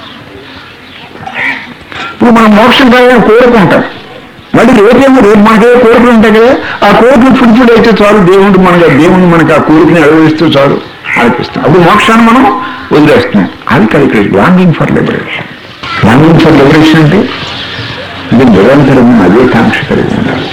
ఇప్పుడు మనం మోక్షం కావాలని కోరుకుంటాం మళ్ళీ రేపేమో రేపు మనకే కోరికలు ఉంటాయి కదా ఆ కోరికలు ఫుడ్ అయితే చాలు దేవుడు మనకి దేవుడు మనకి ఆ కోరికని అడవిస్తూ చాలు అనిపిస్తాం అప్పుడు మోక్షాన్ని మనం వదిలేస్తున్నాం అది కలిగి longing for liberation longing for liberation అంటే ఇది నిరంతరం అదే కాంక్ష కలిగి ఉండాలి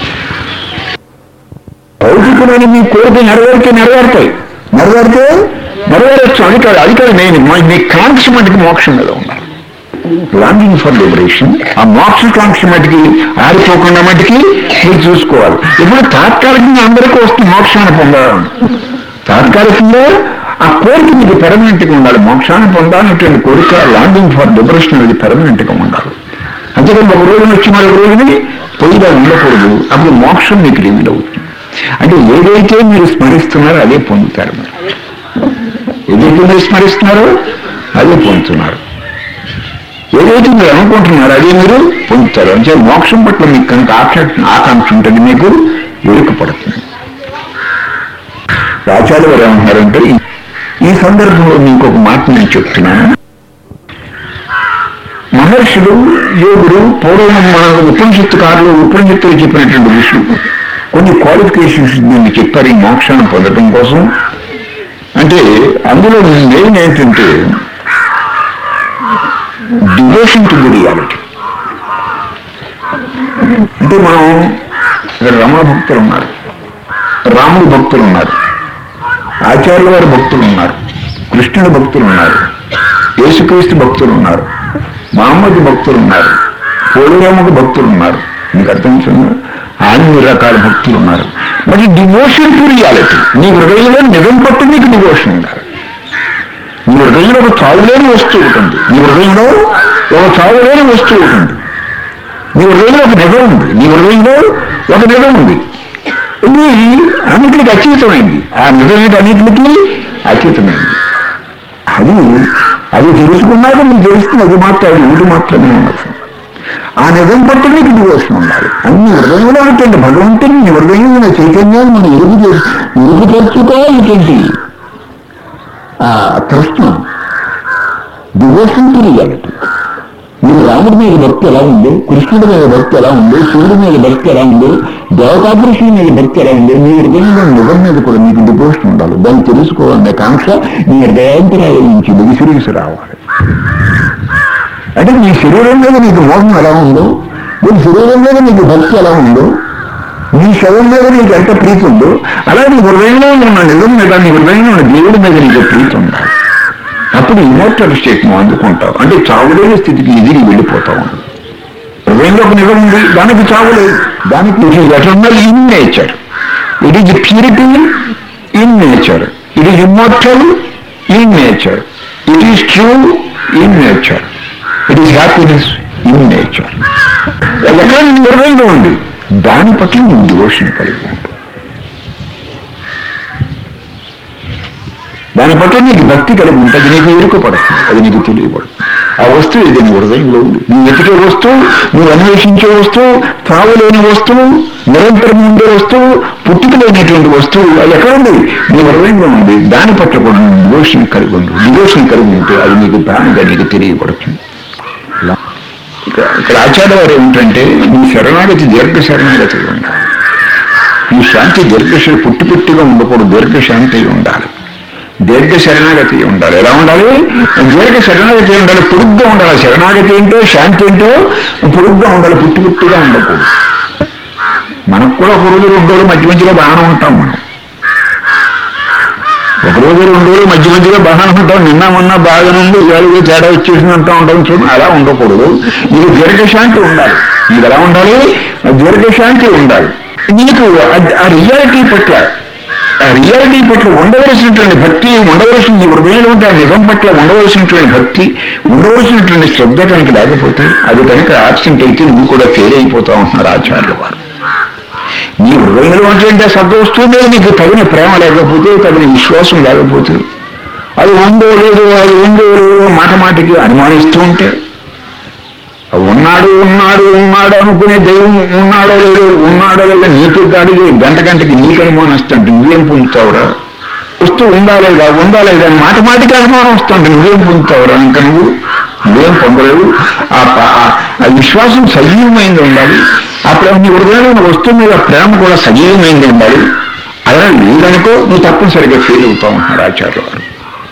భౌతికమైన మీ కోరికలు నెరవేరితే నెరవేరుతాయి నెరవేరితే నెరవేరచ్చు అది కాదు అది కాదు నేను మా- మీ కాంక్ష మటుకు మోక్షం మీద ఉండాలి లాంగింగ్ ఫర్ లిబరేషన్ ఆ మోక్ష కాంక్ష మటుకి ఆరిపోకుండా మటుకి మీరు చూసుకోవాలి ఇప్పుడు తాత్కాలికంగా అందరికీ వస్తుంది మోక్షాన్ని పొందాలని తాత్కాలికంగా ఆ కోరిక మీకు పెర్మనెంట్ గా ఉండాలి మోక్షాన్ని పొందాలనేటువంటి కోరిక లాంగింగ్ ఫర్ లిబరేషన్ అనేది పెర్మనెంట్ గా ఉండాలి అంతేకాని ఒక రోజున వచ్చి మరొక రోజుని పొయ్యిగా ఉండకూడదు అప్పుడు మోక్షం మీకు రివీల్ అవుతుంది అంటే ఏదైతే మీరు స్మరిస్తున్నారో అదే పొందుతారు మీరు ఏదైతే మీరు స్మరిస్తున్నారో అదే పొందుతున్నారు ఏదైతే మీరు అనుకుంటున్నారో అదే మీరు పొందుతారు అంటే మోక్షం పట్ల మీకు కనుక ఆకాంక్ష ఆకాంక్ష ఉంటుంది మీకు ఎరుక పడుతుంది ఆచార్య వారు ఏమంటున్నారంటే ఈ- ఈ సందర్భంలో మీకు ఒక మాట నేను చెప్తున్నాను మహర్షులు యోగులు పూర్వం మన ఉపనిషత్తుకారులు ఉపనిషత్తులు చెప్పినటువంటి విషయం కొన్ని క్వాలిఫికేషన్స్ దీన్ని చెప్పారు ఈ మోక్షాన్ని పొందడం కోసం అంటే అందులో మెయిన్ ఏంటంటే డివోషన్ టు ది రియాలిటీ అంటే మనం ఇక్కడ రమణ భక్తులు ఉన్నారు రాముడు భక్తులు ఉన్నారు ఆచార్యుల వారి భక్తులు ఉన్నారు కృష్ణుడి భక్తులు ఉన్నారు యేసుక్రీస్తు భక్తులు ఉన్నారు మహమ్మద్ భక్తులు ఉన్నారు పోలిరాముకు భక్తులు ఉన్నారు మీకు అర్థమవుతుందా అన్ని రకాల భక్తులు ఉన్నారు మరి డివోషన్ టు రియాలిటీ నీ హృదయంలో నిజం పట్టు నీకు డివోషన్ ఉండాలి నీ హృదయంలో ఒక చావులేని వస్తువు ఉంటుంది నీ హృదయంలో ఒక చావులేని వస్తువు ఉంటుంది నీ హృదయంలో ఒక నిజం ఉంది నీ హృదయంలో ఒక నిజం ఉంది ఇది అన్నిటికి అతీతమైంది ఆ నిజం అన్నిటికి అతీతమైంది అది అది తెలుసుకున్నాక మీకు తెలుస్తుంది అది మాత్రం అది ఊటి మాత్రమే ఉన్నది ఆ నిజం పట్ల నీకు డివోషన్ ఉండాలి అన్ని హృదయంలో ఉంటుంది భగవంతుని నీ హృదయంలో ఉన్న చైతన్యాన్ని మనం ఎరుగు చేసి ఎరుగు తెచ్చుకోవాలంటే ఆ కృష్ణ డివోషన్ టు రియాలిటీ మీరు రాముడి మీద భక్తి ఎలా ఉంది కృష్ణుడి మీద భక్తి ఎలా ఉంది శివుడి మీద భక్తి ఎలా ఉంది దేవతాపురుషుడి మీద భక్తి ఎలా ఉంది మీ హృదయంలో నిజం మీద కూడా మీకు డివోషన్ ఉండాలి దాన్ని తెలుసుకోవాలనే కాంక్ష మీ హృదయాంతరాల నుంచి విసిరిగిసి రావాలి అంటే మీ శరీరం మీద నీకు మోహం ఎలా ఉందో మీ శరీరం మీద నీకు భక్తి ఎలా ఉందో నీ శవం మీద నీకు ఎంత ప్రీతి ఉందో అలా నీ హృదయంలో ఉన్న నిజం మీద నీ హృదయంలో ఉన్న దేవుడి మీద నీకు ప్రీతి ఉండాలి అప్పుడు ఇమోర్టల్ స్టేట్ నువ్వు అందుకుంటావు అంటే చావులేని స్థితికి ఎదిగి వెళ్ళిపోతావు హృదయంలో ఒక నిజం ఉంది దానికి చావులేదు దానికి it is eternal in nature it is purity in nature it is immortal in nature it is true in nature it is happiness in nature ఎక్కడ నీ హృదయంలో ఉంది దాని పట్ల నువ్వు డివోషన్ కలిగి ఉంటుంది దాని పట్ల నీకు భక్తి కలిగి ఉంటే అది నీకు ఎరుకపడుతుంది అది నీకు తెలియబడుతుంది ఆ వస్తువు ఇది నీ హృదయంలో ఉంది నువ్వు వెతికే వస్తువు నువ్వు అన్వేషించే వస్తువు తావులేని వస్తువు నిరంతరం ఉండే వస్తువు పుట్టుక లేనటువంటి వస్తువు అది ఎక్కడ ఉంది నీ హృదయంలో ఉంది దాని పట్ల కూడా నువ్వు డివోషన్ కలిగి ఉంది డివోషన్ కలిగి ఉంటే అది నీకు దానిగా నీకు తెలియబడుతుంది ఇలా. ఇక్కడ ఇక్కడ ఆచార్య వారు ఏమిటంటే నీ శరణాగతి దీర్ఘ శరణాగతి ఉండాలి ఈ శాంతి దీర్ఘ పుట్టి పుట్టిగా ఉండకూడదు దీర్ఘ శాంతి ఉండాలి దీర్ఘ శరణాగతి ఉండాలి ఎలా ఉండాలి దీర్ఘ శరణాగతి ఉండాలి పొడుగ్గా ఉండాలి శరణాగతి ఏంటో శాంతి ఏంటో పొడుగ్గా ఉండాలి పుట్టి పుట్టిగా ఉండకూడదు మనకు కూడా ఒక రోజు రెండు రోజులు మధ్య మధ్యలో బాగానే ఉంటాం మనం ఒక రోజు రెండు రోజులు మధ్య మధ్యలో బాగానే ఉంటాం నిన్న మొన్న బాగా నుండి వేలుగా తేడా వచ్చేసింది అంటూ ఉంటాం చూడండి అలా ఉండకూడదు ఇది దీర్ఘశాంతి ఉండాలి ఇది ఎలా ఉండాలి దీర్ఘశాంతి ఉండాలి నీకు ఆ- ఆ రియాలిటీ పట్ల ఆ రియాలిటీ పట్ల ఉండవలసినటువంటి భక్తి ఉండవలసిన నీ హృదయంలో ఉంటే ఆ నిజం పట్ల ఉండవలసినటువంటి భక్తి ఉండవలసినటువంటి శ్రద్ధ కనుక లేకపోతే అది కనుక ఆబ్సెంట్ అయితే నువ్వు కూడా ఫెయిల్ అయిపోతా ఉంటున్నారు ఆచార్యుల వారు నీ హృదయంలో ఉంటే సద్వస్తువు మీద నీకు తగిన ప్రేమ లేకపోతే తగిన విశ్వాసం లేకపోతే అది ఉందో లేదో అది ఉందో లేదో మాట మాటికి అనుమానిస్తూ ఉంటే ఉన్నాడు ఉన్నాడు ఉన్నాడు అనుకునే దైవం ఉన్నాడో లేదో ఉన్నాడో లేదో నీకు అడిగి గంట గంటకి నీకు అనుమానం వస్తుంటే నువ్వేం పొందుతావురా వస్తూ ఉందా లేదా ఉందా లేదా అని మాట మాటికి అనుమానం వస్తుంటే నువ్వేం పొందుతావురా ఇంకా నువ్వు నువ్వేం పొందలేవు ఆ ప- ఆ- ఆ విశ్వాసం సజీవమైంది ఉండాలి అప్పుడు నీ హృదయంలో ఉన్న వస్తువు మీద ప్రేమ కూడా సజీవమైంది ఉండాలి అలా లేదనుకో నువ్వు తప్పనిసరిగా ఫెయిల్ అవుతావు అంటున్నారు ఆచార్య వారు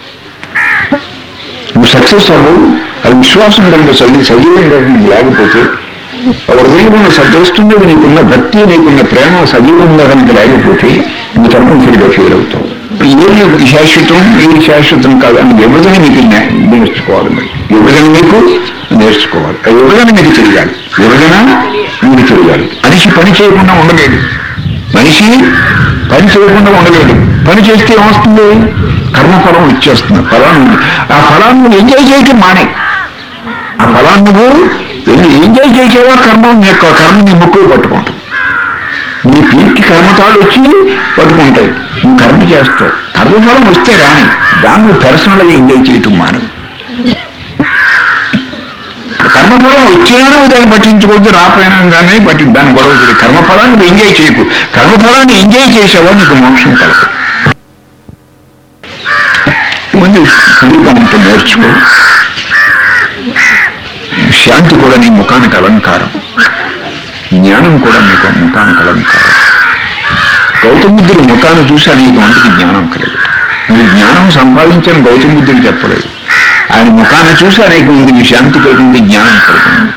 నువ్వు సక్సెస్ అవ్వవు అది విశ్వాసం కలిగిన సజీ సజీవంగా నీకు లేకపోతే ఆ హృదయంలో ఉన్న సద్వస్తు మీద నీకున్న భక్తి నీకున్న ప్రేమ సజీవంగా కనుక లేకపోతే నువ్వు తప్పనిసరిగా ఫెయిల్ అవుతావు ఏది శాశ్వతం ఏది శాశ్వతం కాదు అని విభజన మీకు నే- నేర్చుకోవాలి మరి విభజన మీకు నేర్చుకోవాలి ఆ విభజన మీకు తెలియాలి విభజన మీకు తెలియాలి మనిషి పని చేయకుండా ఉండలేదు మనిషి పని చేయకుండా ఉండలేడు పని చేస్తే ఏమొస్తుంది కర్మఫలం ఇచ్చేస్తుంది ఫలాన్ని ఆ ఫలాన్ని నువ్వు ఎంజాయ్ చేయటం మానే ఆ ఫలాన్ని నువ్వు వెళ్ళి ఎంజాయ్ చేసేవా కర్మ నీ యొక్క కర్మ నీ ముక్కు పట్టుకుంటుంది నీ పీకి కర్మతాలు వచ్చి పట్టుకుంటాయి నువ్వు కర్మ చేస్తావు కర్మఫలం వస్తే రాని దాన్ని నువ్వు పర్సనల్గా ఎంజాయ్ చేయటం మాను కర్మఫలం వచ్చినా నువ్వు దాన్ని పట్టించుకోవద్దు రాపోయినా కానీ పట్టి దాన్ని గొడవ చేయదు కర్మఫలాన్ని నువ్వు ఎంజాయ్ చేయకు కర్మఫలాన్ని ఎంజాయ్ చేసావా నీకు మోక్షం కలదు ముందు సుదీపంతో నేర్చుకో శాంతి కూడా నీ ముఖానికి అలంకారం జ్ఞానం కూడా నీకు ముఖానికి అలంకారం గౌతమ బుద్ధుడు ముఖాన్ని చూసి అనేక మందికి జ్ఞానం కలిగింది మీరు జ్ఞానం సంపాదించని గౌతమ బుద్ధుడు చెప్పలేదు ఆయన ముఖాన్ని చూసి అనేక మందికి శాంతి కలిగింది జ్ఞానం కలిగింది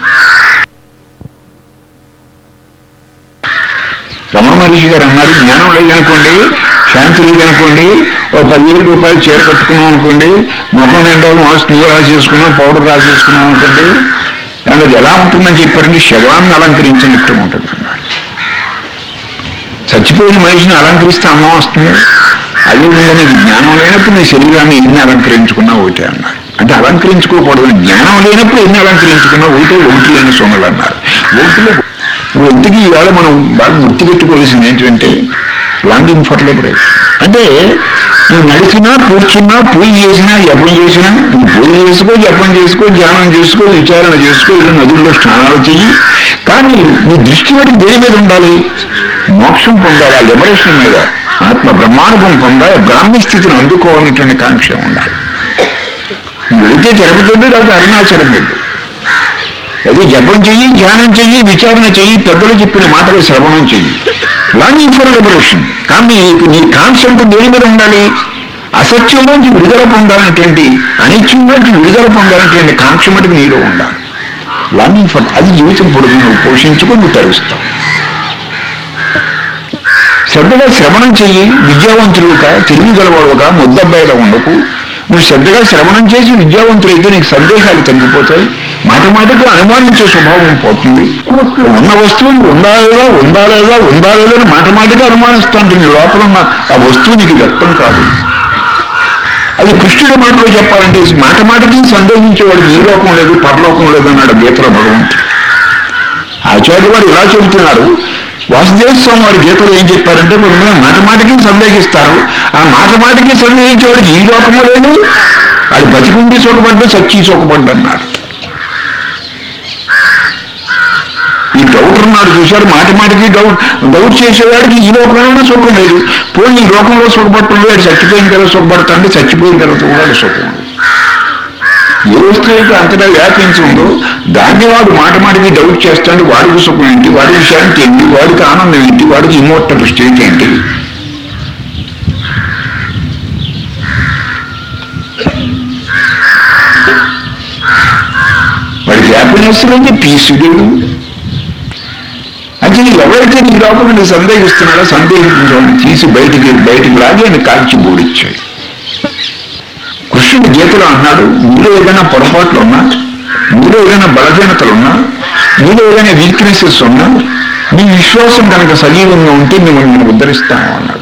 రమణ మహర్షి గారు అన్నారు జ్ఞానం లేదనుకోండి శాంతి లేదనుకోండి ఒక పదివేల రూపాయలు చీర కట్టుకున్నాం అనుకోండి ముఖం నిండా మాస్ నీళ్ళు రాసేసుకున్నాం పౌడర్ రాసేసుకున్నాం అనుకోండి కానీ అది ఎలా ఉంటుందని చెప్పారండి శవాన్ని అలంకరించినట్టు ఉంటుంది అన్నారు చచ్చిపోయిన మనిషిని అలంకరిస్తే అమ్మ వస్తుంది అదేవిధంగా నీకు జ్ఞానం లేనప్పుడు నీ శరీరాన్ని ఎన్ని అలంకరించుకున్నా ఒకటే అన్నారు అంటే అలంకరించుకోకూడదు జ్ఞానం లేనప్పుడు ఎన్ని అలంకరించుకున్నా ఒకటే ఒకటి లేని సొమ్ములు అన్నారు ఒకటిలో నువ్వు ఇంటికి ఇవాళ మనం బాగా గుర్తుపెట్టుకోవాల్సింది ఏంటంటే లాంగింగ్ ఫర్ లిబరేషన్ అంటే నువ్వు నడిచినా కూర్చున్నా పూజ చేసినా జపం చేసినా నువ్వు పూజ చేసుకో జపం చేసుకో ధ్యానం చేసుకో విచారణ చేసుకో ఇలా నదుల్లో స్నానాలు చెయ్యి కానీ నీ దృష్టి వాటికి దేని మీద ఉండాలి మోక్షం పొందాలి ఆ లిబరేషన్ మీద ఆత్మ బ్రహ్మానుభవం పొందాలి బ్రాహ్మీ స్థితిని అందుకోవాలనేటువంటి కాంక్ష ఉండాలి నువ్వు వెళితే తిరుపతి లేకపోతే అరుణాచలం వెళ్ళు అది జపం చెయ్యి ధ్యానం చెయ్యి విచారణ చెయ్యి పెద్దలు చెప్పిన మాటలు శ్రవణం చెయ్యి లాంగింగ్ ఫర్ లిబరేషన్ కానీ నీకు నీ కాన్సెప్ట్ దేని మీద ఉండాలి అసత్యంలోంచి విడుదల పొందాలనేటువంటి అనిత్యంలోంచి విడుదల పొందాలనేటువంటి కాంక్ష మటుకు నీలో ఉండాలి లాంగింగ్ ఫర్ అది జీవితం పొడుగు నువ్వు పోషించుకొని నువ్వు తరుస్తావు శ్రద్ధగా శ్రవణం చెయ్యి విద్యావంతులుగా తెలివి గలవాడుగా ముద్దబ్బాయిలా ఉండకు నువ్వు శ్రద్ధగా శ్రవణం చేసి విద్యావంతులైతే నీకు సందేహాలు తగ్గిపోతాయి మాట మాటకు అనుమానించే స్వభావం పోతుంది ఉన్న వస్తువుని ఉండాలేదా ఉండాలేదా ఉండాలేదా అని మాట మాటగా అనుమానిస్తాంటే నీ లోపల ఉన్న ఆ వస్తువు నీకు వ్యక్తం కాదు అది కృష్ణుడి మాటలో చెప్పాలంటే మాట మాటకి సందేహించేవాడికి ఈ లోకం లేదు పరలోకం లేదు అన్నాడు గీతలో భగవంతుడు ఆచార్య వారు ఇలా చెబుతున్నారు వాసుదేవ స్వామి వారి గీతలో ఏం చెప్పారంటే మిమ్మల్ని మాట మాటకి సందేహిస్తారు ఆ మాట మాటకి సందేహించేవాడికి ఈ లోకము లేదు అది బతికుండి చోకపడ్డ సచ్చి చోకపడ్డ అన్నారు ఈ డౌట్ ఉన్నాడు చూశారు మాటి మాటికి డౌట్ డౌట్ చేసేవాడికి ఈ లోకంలోనే సుఖం లేదు పోయి ఈ లోకంలో సుఖపడటం వాడు చచ్చిపోయిన తర్వాత సుఖపడతాంటే చచ్చిపోయిన తర్వాత కూడా సుఖం ఉంది. ఏ వస్తువు అయితే అంతటా వ్యాపించి ఉందో దాన్ని వాడు మాట మాటికి డౌట్ చేస్తాడు వాడికి సుఖం ఏంటి వాడికి శాంతి ఏంటి వాడికి ఆనందం ఏంటి వాడికి ఇమోర్టల్ స్టేట్ ఏంటి వాడికి హ్యాపీనెస్ లేదు పీస్ లేదు అంటే ఎవరైతే నీ లోపల నువ్వు సందేహిస్తున్నాడో సందేహించడం తీసి బయటికి బయటికి లాగి ఆయన కాల్చి బూడిచ్చాడు కృష్ణుడు గీతలో అన్నాడు మీలో ఏదైనా పొరపాట్లు ఉన్నా మీలో ఏదైనా బలహీనతలు ఉన్నా మీలో ఏదైనా వీక్నెసెస్ ఉన్నా మీ విశ్వాసం కనుక సజీవంగా ఉంటే మిమ్మల్ని నేను ఉద్ధరిస్తాను అన్నాడు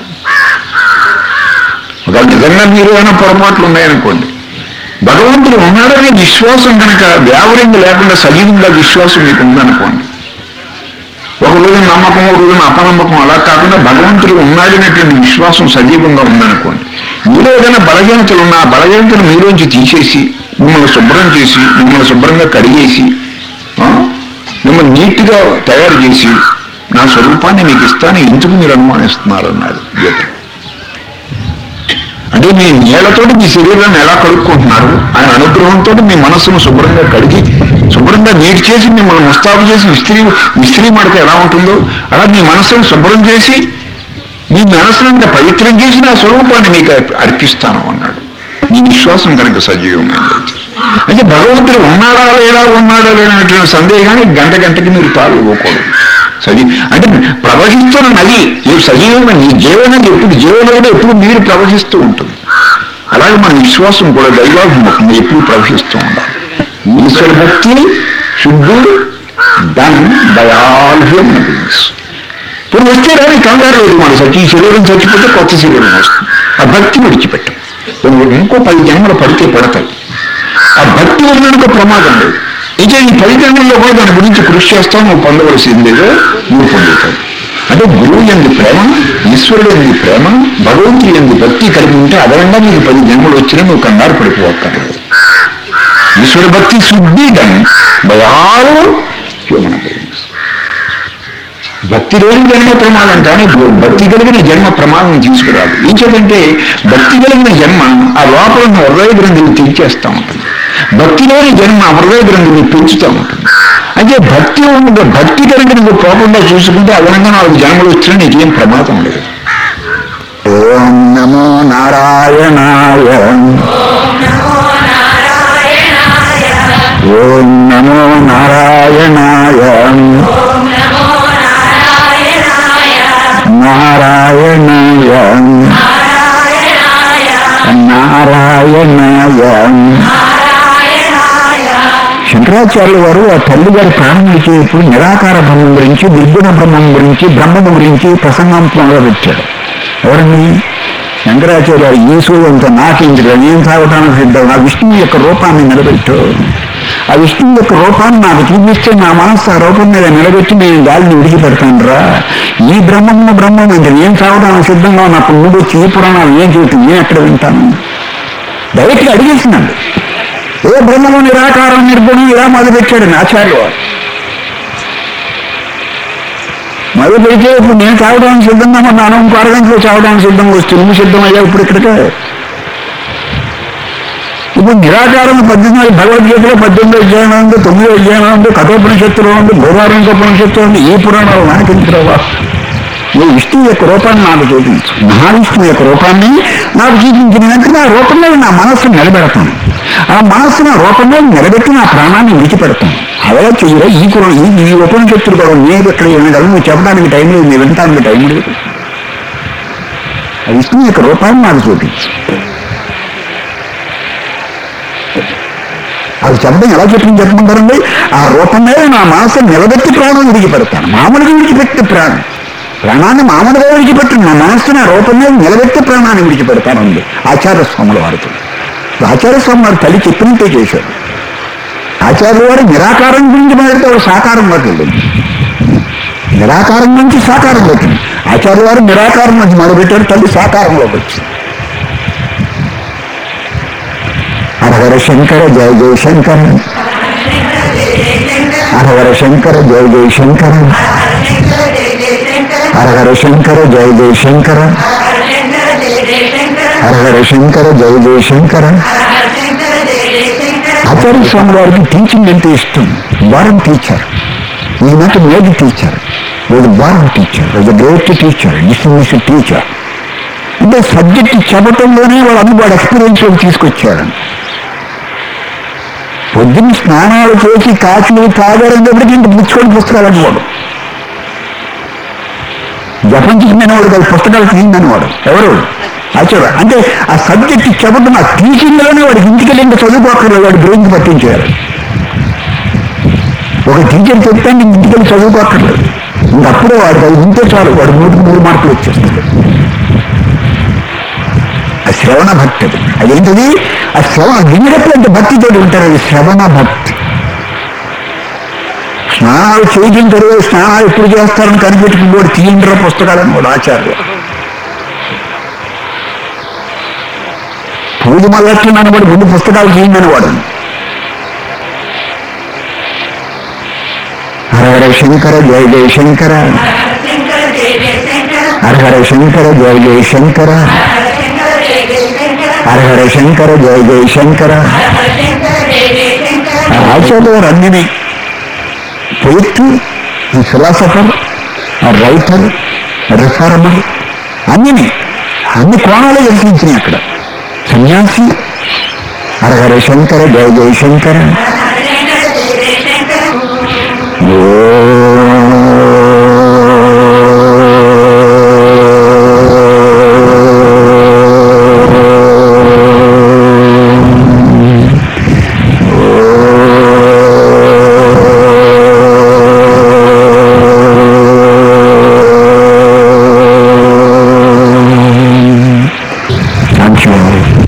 ఒకవేళ నిజంగా మీరు ఏమైనా పొరపాట్లు ఉన్నాయనుకోండి భగవంతుడు ఉన్నాడనే విశ్వాసం కనుక వ్యావరింగ్ లేకుండా సజీవంగా విశ్వాసం మీకు ఉందనుకోండి ఒక రోజు నమ్మకం ఒక రోజున అపనమ్మకం అలా కాకుండా భగవంతుడు ఉన్నాడనేటువంటి విశ్వాసం సజీవంగా ఉందనుకోండి మీలో ఏదైనా బలహీనతలు ఉన్నా ఆ బలహీనతలు మీలోంచి తీసేసి మిమ్మల్ని శుభ్రం చేసి మిమ్మల్ని శుభ్రంగా కడిగేసి ఆ, మిమ్మల్ని నీట్గా తయారు చేసి నా స్వరూపాన్ని మీకు ఇస్తాను ఎందుకు మీరు అనుమానిస్తున్నారు అన్నాడు గీత అంటే మీ నీళ్లతోటి మీ శరీరాన్ని ఎలా కడుక్కుంటున్నారు ఆయన అనుగ్రహంతో మీ మనస్సును శుభ్రంగా కడిగి శుభ్రంగా నీటి చేసి మిమ్మల్ని ముస్తాబు చేసి ఇస్త్రీ ఇస్త్రీ మడక ఎలా ఉంటుందో అలా మీ మనస్సును శుభ్రం చేసి మీ మనస్సునంత పవిత్రం చేసి నా స్వరూపాన్ని మీకు అర్పిస్తాను అన్నాడు మీ విశ్వాసం కనుక సజీవమైంది అంటే భగవంతుడు ఉన్నాడా లేదా ఉన్నాడా లేనటువంటి సందేహానికి గంట గంటకి మీరు తాళ్ళు ఇవ్వకూడదు సజీ అంటే ప్రవహిస్తున్న నది ఈ సజీవమైన నీ జీవనం ఎప్పుడు జీవనం కూడా ఎప్పుడు నీరు ప్రవహిస్తూ ఉంటుంది అలాగే మన విశ్వాసం కూడా దైవాభిముఖం ఎప్పుడు ప్రవహిస్తూ ఉండాలి ఈశ్వర భక్తి శుద్ధుడు done by all human beings ఇప్పుడు వస్తే రాని కంగారు లేదు మన సచి ఈ శరీరం చచ్చిపోతే కొత్త శరీరం వస్తుంది ఆ భక్తి విడిచిపెట్టం నువ్వు ఇంకో పది జన్మలు పడితే పడతాయి ఆ భక్తి ఉన్నందుకు ప్రమాదం లేదు ఇక ఈ పది జన్మల్లో కూడా దాని గురించి కృషి చేస్తావు నువ్వు పొందవలసిందేదో నువ్వు పొందుతావు అంటే గురువు ఎందు ప్రేమ ఈశ్వరుడు ఎందు ప్రేమ భగవంతుడి ఎందు భక్తి కలిగి ఉంటే అదనంగా నీకు పది జన్మలు వచ్చినా నువ్వు కంగారు పడిపోక్కర్లేదు ఈశ్వర భక్తి శుద్ధి done by all human beings భక్తి లేని జన్మ ప్రమాదం కానీ భక్తి కలిగిన జన్మ ప్రమాదం తీసుకురాదు ఏం చేద్దంటే భక్తి కలిగిన జన్మ ఆ లోపల ఉన్న హృదయ గ్రంథులు తెరిచేస్తూ ఉంటుంది భక్తి లేని జన్మ ఆ హృదయ గ్రంథులు పెంచుతూ ఉంటుంది అంటే భక్తి ఉన్న భక్తి కలిగిన నువ్వు పోకుండా చూసుకుంటే అదనంగా నాలుగు జన్మలు వచ్చినా నీకేం ప్రమాదం లేదు ఓం నమో నారాయణాయ ఓం నమో నారాయణాయ నారాయణాయ నారాయణాయ శంకరాచార్యుల వారు ఆ తల్లి గారి ప్రాణం విడిచేప్పుడు నిరాకార బ్రహ్మం గురించి నిర్గుణ బ్రహ్మం గురించి బ్రహ్మము గురించి ప్రసంగం మొదలుపెట్టాడు ఎవరని శంకరాచార్య ఈశ్వరుడు అంత నాకేంటి నేను సాగటానికి సిద్ధం నా విష్ణువు యొక్క రూపాన్ని నిలబెట్టు ఆ విష్ణువు యొక్క రూపాన్ని నాకు చూపిస్తే నా మనస్సు ఆ రూపం మీద నిలబెట్టి నేను గాలిని విడిచిపెడతాను రా ఈ బ్రహ్మము బ్రహ్మం అంటే నేను చావడానికి సిద్ధంగా ఉన్నప్పుడు నువ్వు వచ్చి ఈ పురాణాలు ఏం చెబుతుంది నేను ఎక్కడ వింటాను డైరెక్ట్గా అడిగేసినాడు ఏ బ్రహ్మము నిరాకారం నిర్గుణం ఇలా మొదలుపెట్టాడు ఆచార్య వారు మొదలు పెడితే ఇప్పుడు నేను చావడానికి సిద్ధంగా ఉన్నాను ఇంకో అరగంటలో చావడానికి సిద్ధంగా వస్తే నువ్వు సిద్ధం అయ్యా ఇప్పుడు ఇక్కడికే ఇప్పుడు నిరాకారం పద్దెనిమిది భగవద్గీతలో పద్దెనిమిది అధ్యాయం ఉంది తొమ్మిదో అధ్యాయం ఉంది కఠోపనిషత్తులో ఉంది గోదావరి ఉపనిషత్తులో ఉంది ఈ పురాణాలు నాకెందుకురావా నువ్వు విష్ణువు యొక్క రూపాన్ని నాకు చూపించు మహావిష్ణువు యొక్క రూపాన్ని నాకు చూపించిన వెంటనే ఆ రూపంలో నా మనస్సును నిలబెడతాను ఆ మనస్సు నా రూపంలో నిలబెట్టి నా ప్రాణాన్ని విడిచిపెడతాను అలా చెయ్యరా ఈ కుర ఈ ఈ ఉపనిషత్తులు కూడా నేను ఇక్కడ వినగలను నువ్వు చెప్పడానికి టైం లేదు నేను వినటానికి టైం లేదు ఆ విష్ణువు యొక్క రూపాన్ని నాకు చూపించు అది చెప్పడం ఎలా చెప్పింది చెప్పమంటారండి ఆ రూపం మీద నా మనసు నిలబెట్టి ప్రాణం విడిచిపెడతాను మామూలుగా విడిచిపెట్టి ప్రాణం ప్రాణాన్ని మామూలుగా విడిచిపెట్టి నా మనస్సుని ఆ రూపం మీద నిలబెట్టి ప్రాణాన్ని విడిచిపెడతానండి ఆచార్య స్వాముల వారితో ఆచార్య స్వామి వారు తల్లి చెప్పినట్టే చేశారు ఆచార్యుల వారు నిరాకారం గురించి మాట్లాడితే వాడు సాకారంలోకి వెళ్ళింది నిరాకారం నుంచి సాకారంలోకి ఆచార్య వారు నిరాకారం నుంచి మొదలుపెట్టారు తల్లి సాకారంలోకి వచ్చింది హరహర శంకర జయ జయ శంకర హరహర శంకర జయ జయ శంకర హరహర శంకర జయ జయ శంకర హరహర శంకర జయ జయ శంకర ఆచార్య స్వామి వారికి టీచింగ్ అంటే ఇష్టం born teacher is not made teacher was born teacher was great teacher distinguish teacher అంటే సబ్జెక్ట్ చెప్పటంలోనే వాడు అన్ని వాడు ఎక్స్పీరియన్స్ తీసుకొచ్చాడు పొద్దున్న స్నానాలు చేసి కాచులు తాగారనేప్పటికీ ఇంక పుచ్చుకొని పుస్తకాలు అనుకోడు జపం చేసిన వాడు కాదు పుస్తకాలు తీయిందని వాడు ఎవరు ఆచార్య అంటే ఆ సబ్జెక్ట్ చెప్పడం ఆ టీచింగ్లోనే వాడికి ఇంటికి వెళ్ళి ఇంకా చదువుకోక్కర్లేదు వాడు బ్రెయిన్ పట్టించారు ఒక టీచర్ చెప్తే నీకు ఇంటికి వెళ్ళి చదువుకోక్కర్లేదు ఇంకప్పుడే వాడికి అది ఉంటే చాలు వాడు నూటికి మూడు మార్కులు వచ్చేస్తాడు ఆ శ్రవణ భక్తి అది అదేంటిది ఆ శ్రవణ వినడప్పుడు అంటే భక్తితో ఉంటారు అది శ్రవణ భక్తి స్నానాలు చేయడం తర్వాత స్నానాలు ఎప్పుడు చేస్తారని కనిపెట్టుకుని వాడు తీయండ్ర పుస్తకాలను వాడు ఆచార్య పూజ మొదలెట్టున్నాను వాడు ముందు పుస్తకాలు తీయండి వాడు హరహర శంకర జయ జయ శంకర హరహర శంకర జయ జయ శంకర హరహర శంకర జయ జయ శంకర ఆచార్య గారు అన్నిని పోయిట్ ఈ ఫిలాసఫర్ రైటర్ రిఫార్మర్ అన్నిని అన్ని కోణాలు కనిపించినాయి అక్కడ సన్యాసి హరహర శంకర జయ జయ శంకర